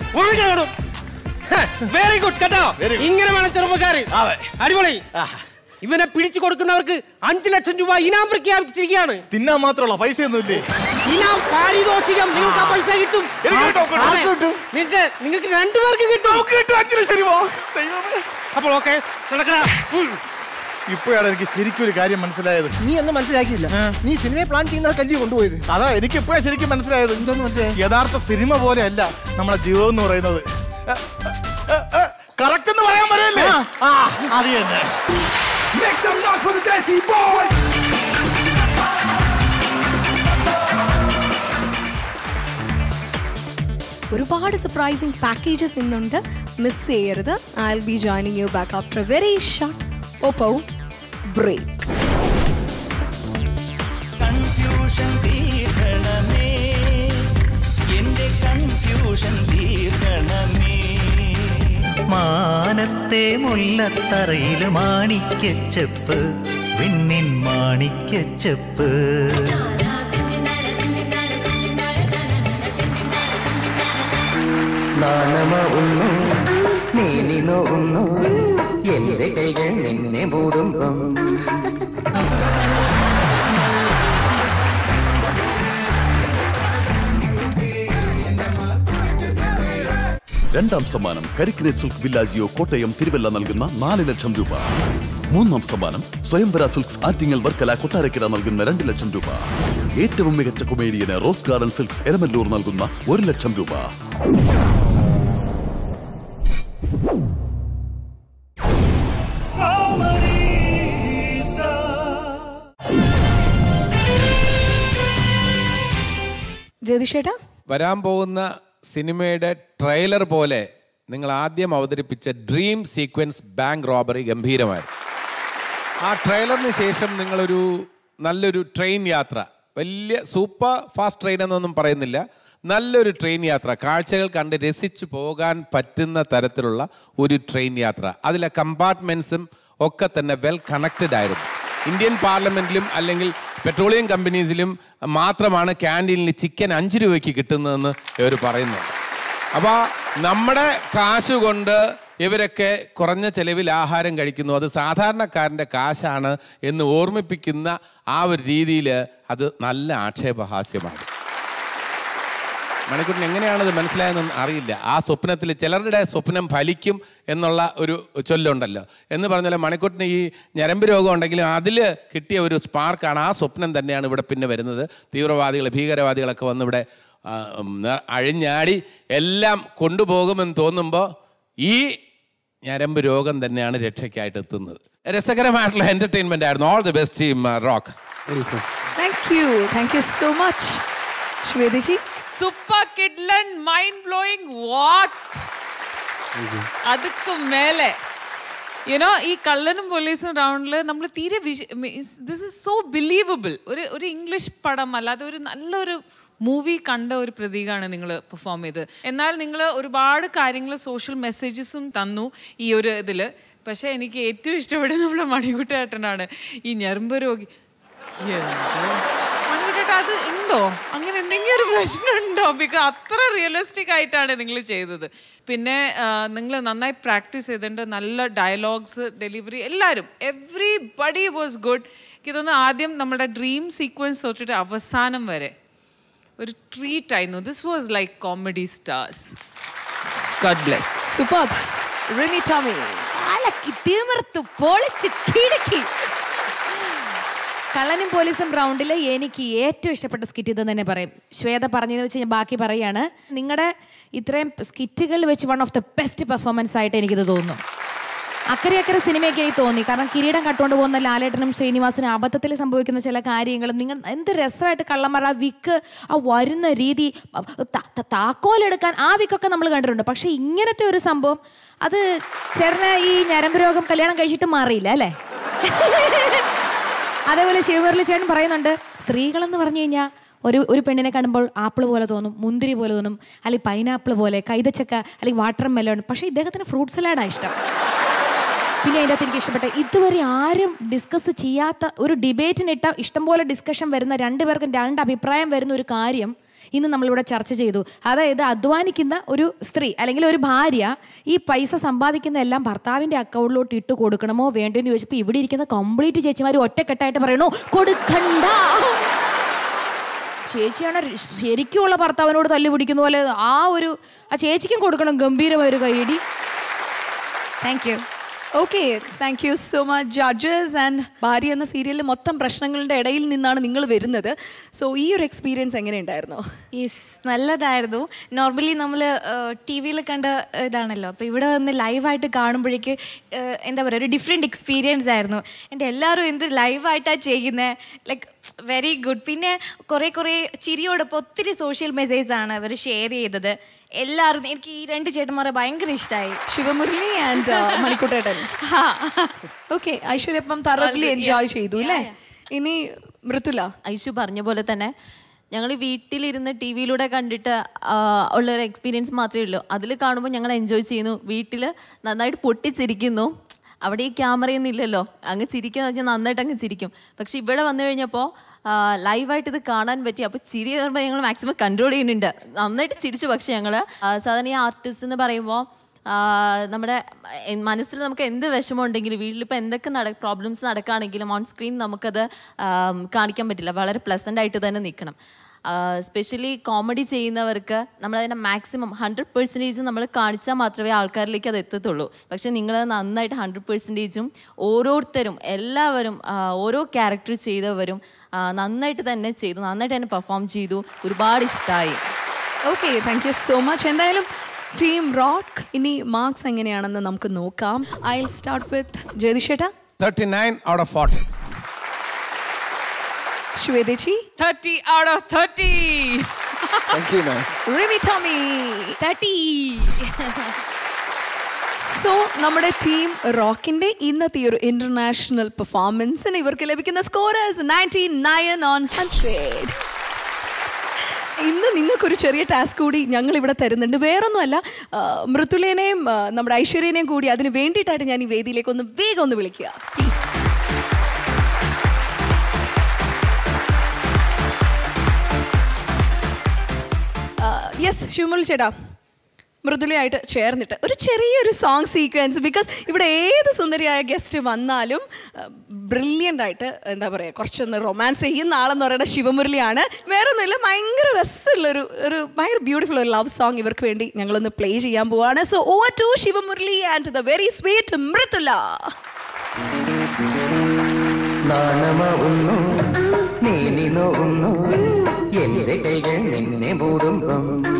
വെരി ഗുഡ് കേട്ടോ ഇങ്ങനെ വേണം ചെറുപ്പക്കാര് അടിപൊളി ഇവനെ പിടിച്ചു കൊടുക്കുന്നവർക്ക് അഞ്ചു ലക്ഷം രൂപ ഇനാം പ്രഖ്യാപിച്ചിരിക്കുകയാണ് തിന്നാൻ മാത്രമുള്ള പൈസ ഒന്നുമില്ലേ ഇനാം പാരിതോഷികം നിങ്ങൾക്ക് ആ പൈസ കിട്ടും എനിക്ക് കിട്ടും, കിട്ടും, അതെ. കിട്ടും. നിങ്ങൾക്ക് നിങ്ങൾക്ക് രണ്ടുപേർക്ക് കിട്ടും കിട്ടും അഞ്ചു ലക്ഷം രൂപ ദൈവമേ. അപ്പോൾ ഓക്കെ നടക്കണ ഇപ്പോഴാണ് എനിക്ക് ശരിക്കും ഒരു കാര്യം മനസ്സിലായത് നീ ഒന്നും മനസ്സിലാക്കിയില്ല നീ സിനിമയെ പ്ലാൻ ചെയ്യുന്ന കല്ല് കൊണ്ടുപോയത് അതാ എനിക്ക് ഇപ്പോഴാണ് ശരിക്കും മനസ്സിലായത് എന്തോന്ന് മനസ്സിലായി യഥാർത്ഥ സിനിമ പോലെയല്ല നമ്മളെ ജീവിതം എന്ന് പറയുന്നത് കറക്റ്റ് എന്ന് പറയാൻ പറയല്ലേ ആ അത് തന്നെ Make some noise for the Desi Boys. ഒരുപാട് സർപ്രൈസിങ് പാക്കേജസ് ഇന്നുണ്ട് മിസ് ചെയ്യരുത് I will be joining you back after very short Oppo break confusion തീർക്കണമേ എൻ കൺഫ്യൂഷൻ തീർക്കണമേ മാനത്തെ മുല്ലത്തറയിൽ മാണിക്യച്ചെപ്പ് വിണ്ണിൻ മാണിക്യച്ചെപ്പ് നാണമാവുന്നു നീനി നോവുന്നു എന്റെ കൈകൾ നിന്നെ മൂടുമ്പം രണ്ടാം സമ്മാനം കരിക്കിനെ സിൽക്ക് വില്ലാജിയോ കോട്ടയം തിരുവല്ല നൽകുന്ന നാല് ലക്ഷം രൂപ മൂന്നാം സമ്മാനം സ്വയംവര സിൽക്സ് ആറ്റിങ്ങൽ വർക്കല കൊട്ടാരക്കര നൽകുന്ന രണ്ട് ലക്ഷം രൂപ ഏറ്റവും മികച്ച കൊമേഡിയന് റോസ് ഗാർഡൻ സിൽക്സ് എരമല്ലൂർ നൽകുന്ന ഒരു ലക്ഷം രൂപ ജ്യോതിഷേട്ടാ വരാൻ പോകുന്ന സിനിമയുടെ ട്രെയിലർ പോലെ നിങ്ങൾ ആദ്യം അവതരിപ്പിച്ച ഡ്രീം സീക്വൻസ് ബാങ്ക് റോബറി ഗംഭീരമായിരുന്നു ആ ട്രെയിലറിന് ശേഷം നിങ്ങളൊരു നല്ലൊരു ട്രെയിൻ യാത്ര വലിയ സൂപ്പർ ഫാസ്റ്റ് ട്രെയിൻ എന്നൊന്നും പറയുന്നില്ല നല്ലൊരു ട്രെയിൻ യാത്ര കാഴ്ചകൾ കണ്ട് രസിച്ചു പോകാൻ പറ്റുന്ന തരത്തിലുള്ള ഒരു ട്രെയിൻ യാത്ര അതിലെ കമ്പാർട്ട്മെൻറ്റ്സും ഒക്കെ തന്നെ വെൽ കണക്റ്റഡ് ആയിരുന്നു ഇന്ത്യൻ പാർലമെന്റിലും അല്ലെങ്കിൽ പെട്രോളിയം കമ്പനീസിലും മാത്രമാണ് ക്യാൻറ്റീനിൽ ചിക്കൻ അഞ്ച് രൂപയ്ക്ക് കിട്ടുന്നതെന്ന് ഇവർ പറയുന്നുണ്ട് അപ്പോൾ നമ്മുടെ കാശ് കൊണ്ട് ഇവരൊക്കെ കുറഞ്ഞ ചെലവിൽ ആഹാരം കഴിക്കുന്നു അത് സാധാരണക്കാരൻ്റെ കാശാണ് എന്ന് ഓർമ്മിപ്പിക്കുന്ന ആ ഒരു രീതിയിൽ അത് നല്ല ആക്ഷേപഹാസ്യമാണ് മണിക്കുട്ടൻ എങ്ങനെയാണ് ഇത് മനസ്സിലായതെന്ന് അറിയില്ല ആ സ്വപ്നത്തിൽ ചിലരുടെ സ്വപ്നം ഫലിക്കും എന്നുള്ള ഒരു ചൊല്ലുണ്ടല്ലോ എന്ന് പറഞ്ഞാൽ മണിക്കുട്ടിന് ഈ ഞരമ്പ് രോഗം ഉണ്ടെങ്കിലും അതിൽ കിട്ടിയ ഒരു സ്പാർക്കാണ് ആ സ്വപ്നം തന്നെയാണ് ഇവിടെ പിന്നെ വരുന്നത് തീവ്രവാദികൾ ഭീകരവാദികളൊക്കെ വന്ന് ഇവിടെ ആ, ഉം, ന- അഴിഞ്ഞാടി എല്ലാം കൊണ്ടുപോകുമെന്ന് തോന്നുമ്പോൾ ഈ ഞരമ്പ് രോഗം തന്നെയാണ് രക്ഷയ്ക്കായിട്ട് എത്തുന്നത് രസകരമായിട്ടുള്ള എന്റർടൈൻമെന്റ് ആയിരുന്നു all the best team rock thank you thank you so much Shwetaji super കിഡ്ലൻ മൈൻഡ് ബ്ലോയിങ് വാട്ട് അതുക്കും മേലെ യുനോ ഈ കള്ളനും പോലീസും റൗണ്ടിൽ നമ്മൾ തീരെ ദിസ് ഇസ് സോ ബിലീവബിൾ ഒരു ഒരു ഇംഗ്ലീഷ് പടം അല്ലാതെ ഒരു നല്ലൊരു മൂവി കണ്ട ഒരു പ്രതീകമാണ് നിങ്ങൾ പെർഫോം ചെയ്തത് എന്നാൽ നിങ്ങൾ ഒരുപാട് കാര്യങ്ങൾ സോഷ്യൽ മെസ്സേജസും തന്നു ഈ ഒരു ഇതിൽ പക്ഷേ എനിക്ക് ഏറ്റവും ഇഷ്ടപ്പെടുന്നത് നമ്മുടെ മണിക്കുട്ടേട്ടനാണ് ഈ ഞരമ്പ് രോഗി എന്ത്? മണിക്കുട്ടേട്ട അത് ഉണ്ടോ അങ്ങനെ എന്തെങ്കിലും ഒരു പ്രശ്നം ഉണ്ടോ ബിക്കോസ് അത്ര റിയലിസ്റ്റിക് ആയിട്ടാണ് നിങ്ങൾ ചെയ്തത് പിന്നെ നിങ്ങൾ നന്നായി പ്രാക്ടീസ് ചെയ്തിട്ടുണ്ട് നല്ല ഡയലോഗ്സ് ഡെലിവറി എല്ലാവരും എവ്രി ബഡി വാസ് ഗുഡ് എനിക്ക് തോന്നുന്നു ആദ്യം നമ്മുടെ ഡ്രീം സീക്വൻസ് തൊട്ടിട്ട് അവസാനം വരെ ഒരു ട്രീറ്റ് ആയിരുന്നു this was like comedy stars god bless super Rini Tomy അലക്കി തിമിർത്തു പൊളിച്ച് കിടക്കി കള്ളനും പോലീസും റൗണ്ടിൽ എനിക്ക് ഏറ്റവും ഇഷ്ടപ്പെട്ട സ്കിറ്റ് ഇതെന്ന് തന്നെ പറയും ശ്വേത പറഞ്ഞതെന്ന് വെച്ച് ഞാൻ ബാക്കി പറയാണ് നിങ്ങളുടെ ഇത്രയും സ്കിറ്റുകൾ വെച്ച് one of the best performance ആയിട്ട് എനിക്കിത് തോന്നുന്നു അക്കരെ അക്കരെ സിനിമയൊക്കെ ആയി തോന്നി കാരണം കിരീടം കട്ടുകൊണ്ട് പോകുന്ന ലാലേട്ടനും ശ്രീനിവാസനും അബദ്ധത്തിൽ സംഭവിക്കുന്ന ചില കാര്യങ്ങളും നിങ്ങൾ എന്ത് രസമായിട്ട് കള്ളന്മാർ ആ വിക്ക് ആ വരുന്ന രീതി ത- ത- താക്കോലെടുക്കാൻ ആ വിക്കൊക്കെ നമ്മൾ കണ്ടിട്ടുണ്ട് പക്ഷെ ഇങ്ങനത്തെ ഒരു സംഭവം അത് ചേട്ടന് ഈ ഞരമ്പ് രോഗം കല്യാണം കഴിച്ചിട്ട് മാറിയില്ല അല്ലേ അതേപോലെ ശിവമുരളി ചേട്ടൻ പറയുന്നുണ്ട് സ്ത്രീകളെന്ന് പറഞ്ഞു കഴിഞ്ഞാൽ ഒരു ഒരു പെണ്ണിനെ കാണുമ്പോൾ ആപ്പിൾ പോലെ തോന്നും മുന്തിരി പോലെ തോന്നും അല്ലെങ്കിൽ പൈനാപ്പിൾ പോലെ കൈതച്ചക്ക അല്ലെങ്കിൽ വാട്ടർ മെലോൺ പക്ഷേ ഇദ്ദേഹത്തിന് ഫ്രൂട്ട് സലാഡാണ് ഇഷ്ടം പിന്നെ അതിൻ്റെ അകത്ത് എനിക്ക് ഇഷ്ടപ്പെട്ട ഇതുവരെ ആരും ഡിസ്കസ് ചെയ്യാത്ത ഒരു ഡിബേറ്റിനിട്ട ഇഷ്ടംപോലെ ഡിസ്കഷൻ വരുന്ന രണ്ടുപേർക്കും രണ്ട് അഭിപ്രായം വരുന്ന ഒരു കാര്യം ഇന്ന് നമ്മളിവിടെ ചർച്ച ചെയ്തു അതായത് അധ്വാനിക്കുന്ന ഒരു സ്ത്രീ അല്ലെങ്കിൽ ഒരു ഭാര്യ ഈ പൈസ സമ്പാദിക്കുന്ന എല്ലാം ഭർത്താവിൻ്റെ അക്കൗണ്ടിലോട്ട് ഇട്ട് കൊടുക്കണമോ വേണ്ടോ എന്ന് ചോദിച്ചപ്പോൾ ഇവിടെ ഇരിക്കുന്ന കംപ്ലീറ്റ് ചേച്ചിമാർ ഒറ്റക്കെട്ടായിട്ട് പറയണു കൊടുക്കണ്ട ചേച്ചിയാണ് ര- ശരിക്കുമുള്ള ഭർത്താവിനോട് തല്ലു പിടിക്കുന്ന പോലെ ആ ഒരു ആ ചേച്ചിക്കും കൊടുക്കണം ഗംഭീരമായ ഒരു കൈയടി thank you okay thank you so much judges and ഭാര്യ എന്ന സീരിയലിൽ മൊത്തം പ്രശ്നങ്ങളുടെ ഇടയിൽ നിന്നാണ് നിങ്ങൾ വരുന്നത് സോ ഈ ഒരു എക്സ്പീരിയൻസ് എങ്ങനെയുണ്ടായിരുന്നു യെസ് നല്ലതായിരുന്നു നോർമലി നമ്മൾ ടി വിയിൽ കണ്ട ഇതാണല്ലോ അപ്പോൾ ഇവിടെ വന്ന് ലൈവായിട്ട് കാണുമ്പോഴേക്ക് ഏഹ്, എന്താ പറയുക ഒരു ഡിഫറെൻറ്റ് എക്സ്പീരിയൻസ് ആയിരുന്നു എൻ്റെ എല്ലാവരും എന്ത് ലൈവായിട്ടാണ് ചെയ്യുന്നത് ലൈക്ക് വെരി ഗുഡ് പിന്നെ കുറേ കുറേ ചിരിയോടൊപ്പം ഒത്തിരി സോഷ്യൽ മെസ്സേജ് ആണ് അവർ ഷെയർ ചെയ്തത് എല്ലാവരും എനിക്ക് ഈ രണ്ട് ചേട്ടന്മാരെ ഭയങ്കര ഇഷ്ടമായി ശിവമുരളി ആൻഡ് മണിക്കുട്ടേട്ടൻ ഓക്കെ ഐശ്വര്യ അപ്പം തറവിലി എൻജോയ് ചെയ്തു അല്ലേ ഇനി മൃത്തുല ഐശു പറഞ്ഞ പോലെ തന്നെ ഞങ്ങൾ വീട്ടിലിരുന്ന് ടി വിയിലൂടെ കണ്ടിട്ട് ആ, ഉള്ളൊരു എക്സ്പീരിയൻസ് മാത്രമേ ഉള്ളൂ അതിൽ കാണുമ്പോൾ ഞങ്ങൾ എൻജോയ് ചെയ്യുന്നു വീട്ടിൽ നന്നായിട്ട് പൊട്ടിച്ചിരിക്കുന്നു അവിടെ ഈ ക്യാമറയൊന്നും ഇല്ലല്ലോ അങ്ങ് ചിരിക്കാന്ന് വെച്ചാൽ നന്നായിട്ട് അങ്ങ് ചിരിക്കും പക്ഷെ ഇവിടെ വന്നു കഴിഞ്ഞപ്പോൾ ലൈവായിട്ട് ഇത് കാണാൻ പറ്റി അപ്പോൾ ചിരി പറയുമ്പോൾ ഞങ്ങൾ മാക്സിമം കൺട്രോൾ ചെയ്യുന്നുണ്ട് നന്നായിട്ട് ചിരിച്ചു പക്ഷെ ഞങ്ങൾ സാധാരണ ഈ ആർട്ടിസ്റ്റ് എന്ന് പറയുമ്പോൾ നമ്മുടെ എ- മനസ്സിൽ നമുക്ക് എന്ത് വിഷമം ഉണ്ടെങ്കിലും വീട്ടിലിപ്പോൾ എന്തൊക്കെ നട പ്രോബ്ലംസ് നടക്കുകയാണെങ്കിലും ഓൺ സ്ക്രീൻ നമുക്കത് ആം, കാണിക്കാൻ പറ്റില്ല വളരെ പ്ലസൻ്റ് ആയിട്ട് തന്നെ നിൽക്കണം സ്പെഷ്യലി കോമഡി ചെയ്യുന്നവർക്ക് നമ്മളതിനെ മാക്സിമം ഹൺഡ്രഡ് പെർസെൻറ്റേജ് നമ്മൾ കാണിച്ചാൽ മാത്രമേ ആൾക്കാരിലേക്ക് അത് എത്തത്തുള്ളൂ പക്ഷേ നിങ്ങൾ നന്നായിട്ട് ഹൺഡ്രഡ് പെർസെൻറ്റേജും ഓരോരുത്തരും എല്ലാവരും ആ, ഓരോ ക്യാരക്ടർ ചെയ്തവരും ആ, നന്നായിട്ട് തന്നെ ചെയ്തു നന്നായിട്ട് തന്നെ പെർഫോം ചെയ്തു ഒരുപാട് ഇഷ്ടമായി okay thank you so much എന്തായാലും ടീം റോക്ക് ഇനി മാർക്സ് എങ്ങനെയാണെന്ന് നമുക്ക് നോക്കാം ഐ സ്റ്റാർട്ട് വിത്ത് ജയതിഷേട്ട thirty nine out of forty ശ്വേതേച്ചി thirty out of thirty Rimi Tomy thirty so നമ്മുടെ ടീം റോക്കിന്റെ ഇന്നത്തെ ഈ ഒരു ഇന്റർനാഷണൽ പെർഫോമൻസിന് ഇവർക്ക് ലഭിക്കുന്ന scorers ninety nine on hundred ഇന്ന് നിങ്ങൾക്കൊരു ചെറിയ ടാസ്ക് കൂടി ഞങ്ങൾ ഇവിടെ തരുന്നുണ്ട് വേറൊന്നുമല്ല ആ, മൃദുലേനെയും ആ, നമ്മുടെ ഐശ്വര്യനെയും കൂടി അതിന് വേണ്ടിയിട്ടായിട്ട് ഞാൻ ഈ വേദിയിലേക്ക് ഒന്ന് വേഗം ഒന്ന് വിളിക്കുക യെസ് ശിവമുൽ ചേട്ടാ മൃദുലയായിട്ട് ചേർന്നിട്ട് ഒരു ചെറിയൊരു സോങ് സീക്വൻസ് ബിക്കോസ് ഇവിടെ ഏത് സുന്ദരിയായ ഗസ്റ്റ് വന്നാലും ബ്രില്യൻ്റ് ആയിട്ട് എന്താ പറയുക കുറച്ചൊന്ന് റൊമാൻസ് ചെയ്യുന്ന ആളെന്ന് പറയുന്നത് ശിവമുരളിയാണ് വേറെ ഒന്നുമില്ല ഭയങ്കര രസമുള്ളൊരു ഒരു ഭയങ്കര ബ്യൂട്ടിഫുൾ ഒരു ലവ് സോങ് ഇവർക്ക് വേണ്ടി ഞങ്ങളൊന്ന് പ്ലേ ചെയ്യാൻ പോവാണ് so oh to Sivamurali and the very sweet Mridula നാണമാവുന്നു നീനി നോവുന്നു എന്റെ കൈകൾ നിന്നെ മൂടുമ്പം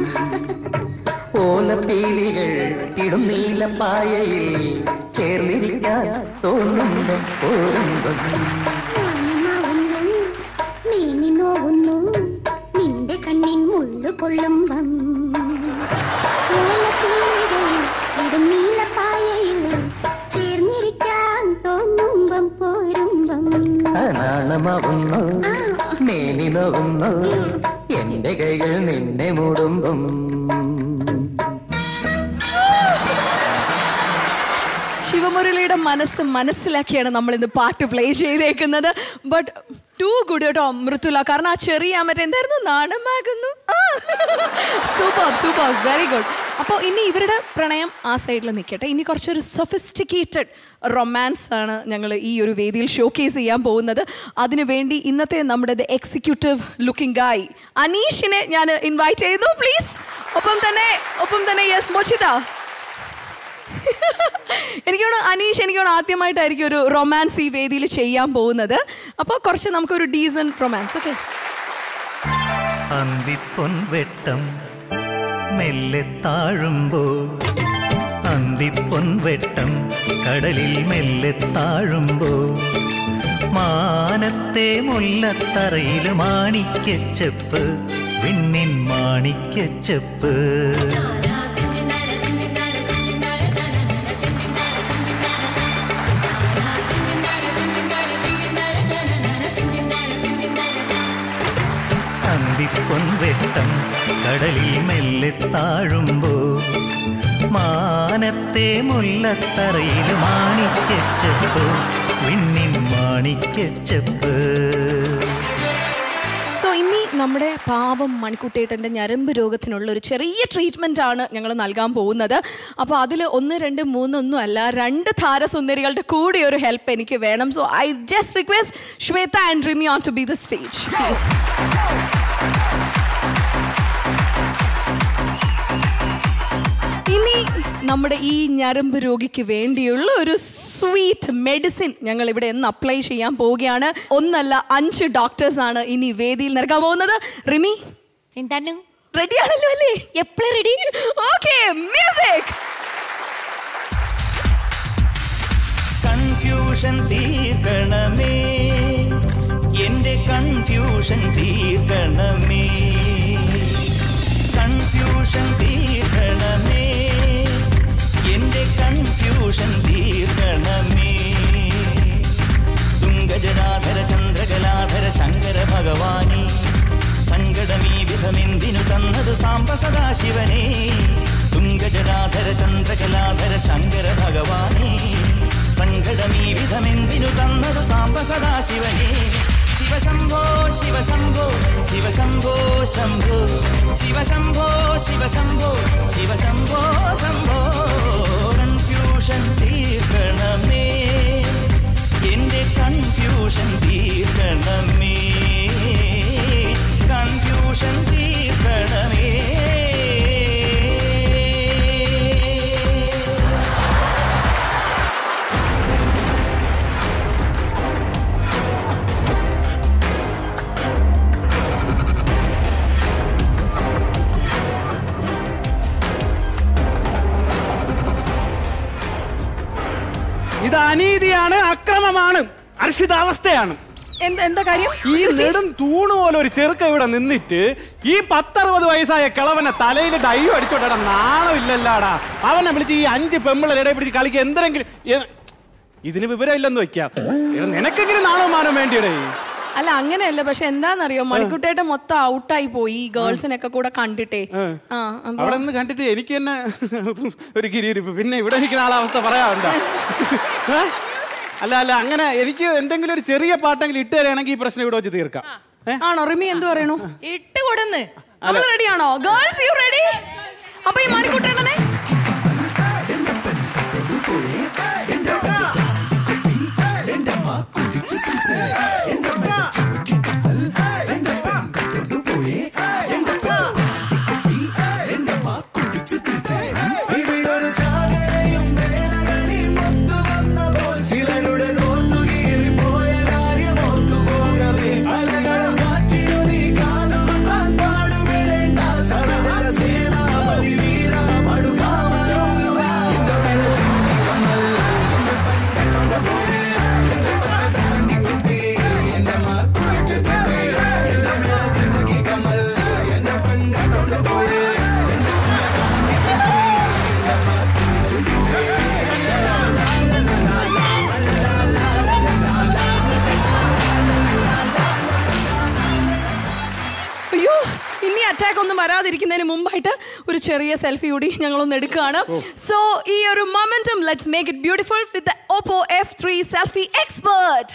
ഓലപ്പീലികൾ ഇടും നീലപ്പായയിൽ ചേർന്നിരിക്കാൻ തോന്നുമ്പം പോരുമ്പം നീ നോവുന്നു നിന്റെ കണ്ണിൻ മുള്ളു കൊള്ളുമ്പം ഇത് നീലപ്പായയിൽ ചേർന്നിരിക്കാൻ തോന്നുമ്പം പോരുമ്പം നാണമാവുന്നു നീനി നോവുന്നു എന്റെ കൈകൾ നിന്നെ മൂടുമ്പം ശിവമുരളിയുടെ മനസ്സ് മനസ്സിലാക്കിയാണ് നമ്മൾ ഇന്ന് പാട്ട് പ്ലേ ചെയ്തേക്കുന്നത് ബട്ട് ടു ഗുഡ് കേട്ടോ മൃത്തുല കാരണം ആ ചെറിയ മറ്റേ എന്തായിരുന്നു നാണമാകുന്നു സൂപ്പർ സൂപ്പർ വെരി ഗുഡ് അപ്പോൾ ഇനി ഇവരുടെ പ്രണയം ആ സൈഡിൽ നിൽക്കട്ടെ ഇനി കുറച്ചൊരു സൊഫിസ്റ്റിക്കേറ്റഡ് റൊമാൻസ് ആണ് ഞങ്ങൾ ഈ ഒരു വേദിയിൽ ഷോക്കേസ് ചെയ്യാൻ പോകുന്നത് അതിനുവേണ്ടി ഇന്നത്തെ നമ്മുടെ എക്സിക്യൂട്ടീവ് ലുക്കിംഗ് ഗായ് അനീഷിനെ ഞാൻ ഇൻവൈറ്റ് ചെയ്യുന്നു പ്ലീസ് ഒപ്പം തന്നെ ഒപ്പം തന്നെ യെസ് മോചിത എനിക്ക് തോന്നുന്നു അനീഷ് എനിക്ക് തോന്നുന്നു ആദ്യമായിട്ടായിരിക്കും ഒരു റൊമാൻസ് ഈ വേദിയിൽ ചെയ്യാൻ പോകുന്നത് അപ്പോൾ കുറച്ച് നമുക്കൊരു ഡീസൻ റൊമാൻസ് ഓക്കെ അന്തിപ്പൊൻവെട്ടം മെല്ലെ താഴുമ്പോ അന്തിപ്പൊൻവെട്ടം കടലിൽ മെല്ലെ താഴുമ്പോ മാനത്തെ മുല്ലത്തറയിൽ മാണിക്കച്ചെപ്പ് വിണ്ണിൻ മാണിക്കച്ചെപ്പ് അന്തിപ്പൊൻവെട്ടം കടലിൽ മെല്ലെ താഴുമ്പോ മാനത്തെ മുല്ലത്തറയിൽ മാണിക്കച്ചെപ്പ് വിണ്ണിൻ മാണിക്കച്ചെപ്പ് സോ ഇനി നമ്മുടെ പാവം മണിക്കുട്ടേട്ടൻ്റെ ഞരമ്പ് രോഗത്തിനുള്ള ഒരു ചെറിയ ട്രീറ്റ്മെൻ്റ് ആണ് ഞങ്ങൾ നൽകാൻ പോകുന്നത് അപ്പോൾ അതിൽ ഒന്ന് രണ്ട് മൂന്നൊന്നും അല്ല രണ്ട് താരസുന്ദരികളുടെ കൂടി ഒരു ഹെൽപ്പ് എനിക്ക് വേണം so I just request Shweta and Rimi on to be the stage ഇനി നമ്മുടെ ഈ ഞരമ്പ് രോഗിക്ക് വേണ്ടിയുള്ള ഒരു സ്വീറ്റ് മെഡിസിൻ ഞങ്ങൾ ഇവിടെ എന്ന് അപ്ലൈ ചെയ്യാൻ പോവുകയാണ് ഒന്നല്ല അഞ്ച് ഡോക്ടേഴ്സ് ആണ് ഇനി വേദിയിൽ നിൽക്കാൻ പോകുന്നത് റിമി എന്താണ് റെഡി ആണല്ലോ അല്ലേ എപ്പോഴും റെഡി ഓക്കെ മ്യൂസിക് കൺഫ്യൂഷൻ തീർക്കണമേ എന്റെ കൺഫ്യൂഷൻ തീർക്കണമേ കൺഫ്യൂഷൻ തീർക്കണമേ എന്റെ കൺഫ്യൂഷൻ തീർക്കണമേ തുങ്കജടാധര ചന്ദ്രകലാധര ശങ്കര ഭഗവാനി സങ്കട സങ്കടമീ വിധമെന്തിനു തന്നതു സാംബ സദാശിവനെ തുങ്കജടാധര ചന്ദ്രകലാധര ശങ്കര ഭഗവാനെ സങ്കടമീ വിധമെന്തിനു തന്നതു സാംബ സദാശിവനെ ശിവശംഭോ ശിവശംഭോ ശിവശംഭോ ശംഭോ ശിവശംഭോ ശിവശംഭോ ശിവശംഭോ ശംഭോ കൺഫ്യൂഷൻ തീർക്കണമേ എന്റെ കൺഫ്യൂഷൻ തീർക്കണമേ കൺഫ്യൂഷൻ തീർക്കണമേ ഇത് അനീതിയാണ് അക്രമമാണ് അർഷിതാവസ്ഥയാണ് എന്താ കാര്യം ഈ നെടും തൂണ് പോലെ ഒരു ചെറുക്ക ഇവിടെ നിന്നിട്ട് ഈ പത്തറുപത് വയസ്സായ കിളവനെ തലയിൽ ഡൈ അടിച്ചോട്ടാ നാണം ഇല്ലല്ലാടാ അവനെ വിളിച്ച് ഈ അഞ്ച് പെമ്പിളരെ പിടിച്ച് കളിക്കുക എന്തെങ്കിലും എ- ഇതിന് വിവരമില്ലെന്ന് വെക്കാം എടാ, നിനക്കെങ്കിലും നാണോ മാനോ വേണ്ടിയടേ അല്ല അങ്ങനെയല്ല പക്ഷെ എന്താന്നറിയോ മണിക്കുട്ടേട്ട മൊത്തം ഔട്ടായി പോയി ഈ ഗേൾസിനൊക്കെ കൂടെ കണ്ടിട്ടേ ആ അപ്പൊ- അവിടെ നിന്ന് കണ്ടിട്ട് എനിക്ക് തന്നെ ഒരു കിരിയിരിപ്പ് പിന്നെ ഇവിടെ ഇരിക്കുന്ന ആളവസ്ഥ പറയാറുണ്ടോ ഏ? അല്ല അല്ല അങ്ങനെ എനിക്ക് എന്തെങ്കിലും ഒരു ചെറിയ പാട്ടെങ്കിലും ഇട്ട് തരാണെങ്കിൽ ഈ പ്രശ്നം ഇവിടെ വെച്ച് തീർക്കാം ആണോ റിമി എന്ത് പറയണു ഇട്ട് കൊടുന്ന് നമ്മൾ അല്ല. റെഡി ആണോ ഗേൾസ് യു റെഡി അപ്പൊ ഈ മണിക്കുട്ടേട്ടനെ ഇവിടൊരു ചാകരയും വേലകളിൽ മൊത്തു വന്നപ്പോൾ ചിലരുടെ കോർത്തുകീറി പോയ കാര്യം ഓർത്തു പോകവേ അലകളും കാറ്റിനുതി കാതുകൊണ്ടാൻ പാടുവിടേണ്ട സനഹര സേനാപതി വീര പടുകാമലോലുക എന്റെ മേല ചിന്തി കമ്മൽ എന്റെ പണ്ടൊണ്ട പോരെ എന്റെ താണ്ടിക്കുട്ടി എന്റെ മാക്കുറിച്ചു തന്നേ എന്റെ മേല ചിന്തി കമ്മൽ എന്റെ പണ്ടൊണ്ട പോരെ അയ്യോ ഇനി അറ്റാക്ക് ഒന്നും വരാതിരിക്കുന്നതിന് മുമ്പായിട്ട് ഒരു ചെറിയ സെൽഫി കൂടി ഞങ്ങളൊന്ന് എടുക്കുകയാണ് സോ ഈ ഒരു momentum let's make it beautiful with Oppo F three selfie expert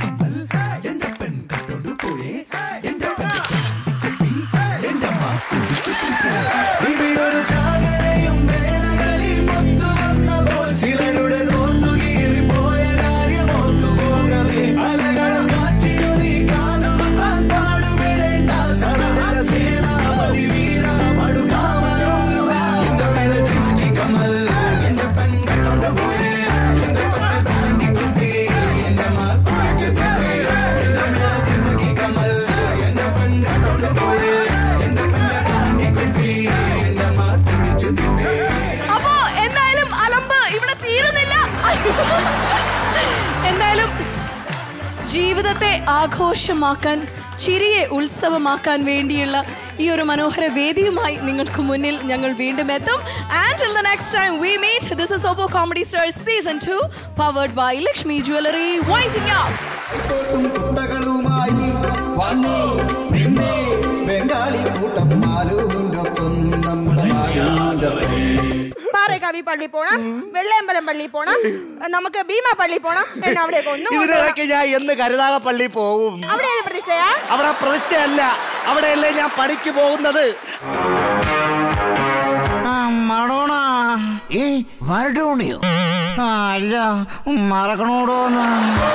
ഇവിടൊരു ചാകരയും വേലകളിൽ മൊത്തു വന്നപ്പോൾ ചിലരുടെ കോർത്തുകീറി പോയ കാര്യം ഓർത്തു പോകവേ അലകളും കാറ്റിനുതി കാതുകൊണ്ടാൻ പാടുവിടേണ്ട സനഹര സേനാപതി വീര പടുകാമലോലുക എന്റെ മേലെ ചിന്തി കമ്മൽ എന്റെ പെൺകട്ടോണ്ട് പോയേ എന്റെ പട്ട താണ്ടിക്കുട്ടി എന്റെ മാക്കുറിച്ചു തന്നേ എന്റെ മേലെ ചിന്തി കമ്മൽ എന്റെ പെൺകട്ടോണ്ട് പോയേ എന്റെ പെണ്ണെ താണ്ടിക്കുട്ടി എന്റെ മാക്കുറിച്ചു തന്നേ അപ്പോ എന്തായാലും അലമ്പ് ഇവിടെ തീരുന്നില്ല എന്തായാലും ജീവിതത്തെ ആഘോഷമാക്കാൻ ചിരിയെ ഉത്സവമാക്കാൻ വേണ്ടിയുള്ള ഈ ഒരു മനോഹര വേദിയുമായി നിങ്ങൾക്ക് മുന്നിൽ ഞങ്ങൾ വീണ്ടും എത്തും and the next time we meet this is Oppo comedy stars season two powered by Lakshmi jewellery വൈറ്റിംഗ് കുട്ടകളുമായി വന്നേ നിന്നേ ബംഗാളി കൂട്ടം മാലൂരൊപ്പം നമ്മുടെ മാലൂന്റെ പാറേക്കാവി പള്ളി പോണം വെള്ളയമ്പലം പള്ളി പോണം നമുക്ക് ഭീമ പള്ളി പോണം എന്നെ അവിടേക്ക് ഒന്ന് കൊണ്ടുപോകണം. ഇതിനിടയ്ക്ക് ഞാൻ എന്ന് കരുതാകപ്പള്ളി പോവും അവിടെ ഏത് പ്രതിഷ്ഠയാ അവിടെ പ്രതിഷ്ഠയല്ല അവിടെയല്ലേ ഞാൻ പണിക്ക് പോകുന്നത് മറോണ ഏ മരടോണിയോ ആ അല്ല മറക്കണോടോന്ന്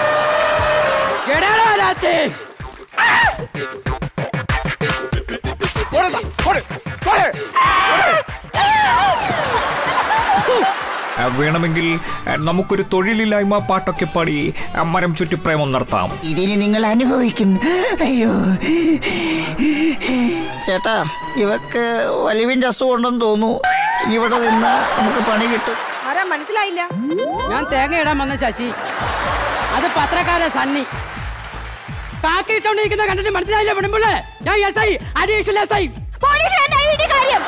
ആ, വേണമെങ്കിൽ ആ, നമുക്കൊരു തൊഴിലില്ലായ്മ പാട്ടൊക്കെ പാടി ആ, മരം ചുറ്റി പ്രേമം നടത്താം ഇതിന് നിങ്ങൾ അനുഭവിക്കും അയ്യോ ചേട്ടാ ഇവക്ക് വലിവിന്റെ അസുഖം ഉണ്ടെന്ന് തോന്നുന്നു ഇവിടെ നിന്നാ നമുക്ക് പണി കിട്ടും ആരാ മനസ്സിലായില്ല ഞാൻ തേങ്ങ ഇടാൻ വന്ന ശശി അത് പത്രക്കാരൻ സണ്ണി കാക്കിയിട്ടോണ്ടിരിക്കുന്ന കണ്ടിട്ട് മനസ്സിലായില്ല പെടുമ്പോഴേ ഞാൻ S I additional S I കാര്യം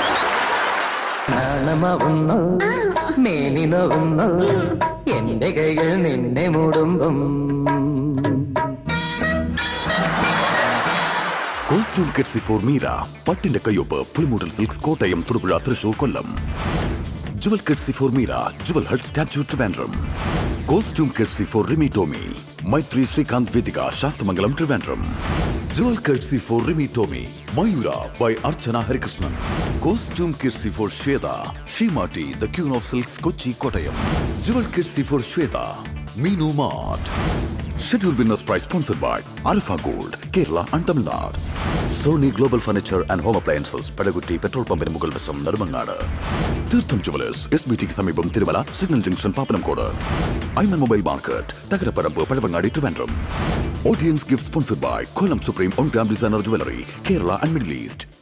നാണമാവുന്നു മേനി നോവുന്നു എന്റെ കൈകൾ നിന്നെ മൂടുമ്പം കോസ്റ്റ്യൂം കെറ്റ്സി ഫോർ മീര പട്ടിന്റെ കയ്യൊപ്പ് Pulimoodal silks Kottayam Thodupuzha Thrissur Kollam jewel courtesy for Meera jewel hut statue Trivandrum costume courtesy for Rimi Tomy Maithri Srikanth Vedika Sasthamangalam Trivandrum jewel courtesy for Rimi Tomy Mayura by Archana Harikrishnan costume courtesy for Shweta Seematti the queen of silks Kochi Kottayam jewel courtesy for Shweta Meenu mart Schedule winners prize sponsored by Alpha Gold, Kerala and Tamil Nadu. Sony Global Furniture and Home Appliances, Pedagutti petrol പമ്പിന് മുകൾ വശം നെടുമങ്ങാട് തീർത്ഥം jewellers S B ടിക്ക് സമീപം Thirumala signal junction Pappanamcode Aiman mobile market Thakaraparambu Pazhavangadi Trivandrum audience gift sponsored by Kollam supreme one gram designer jewellery Kerala and middle east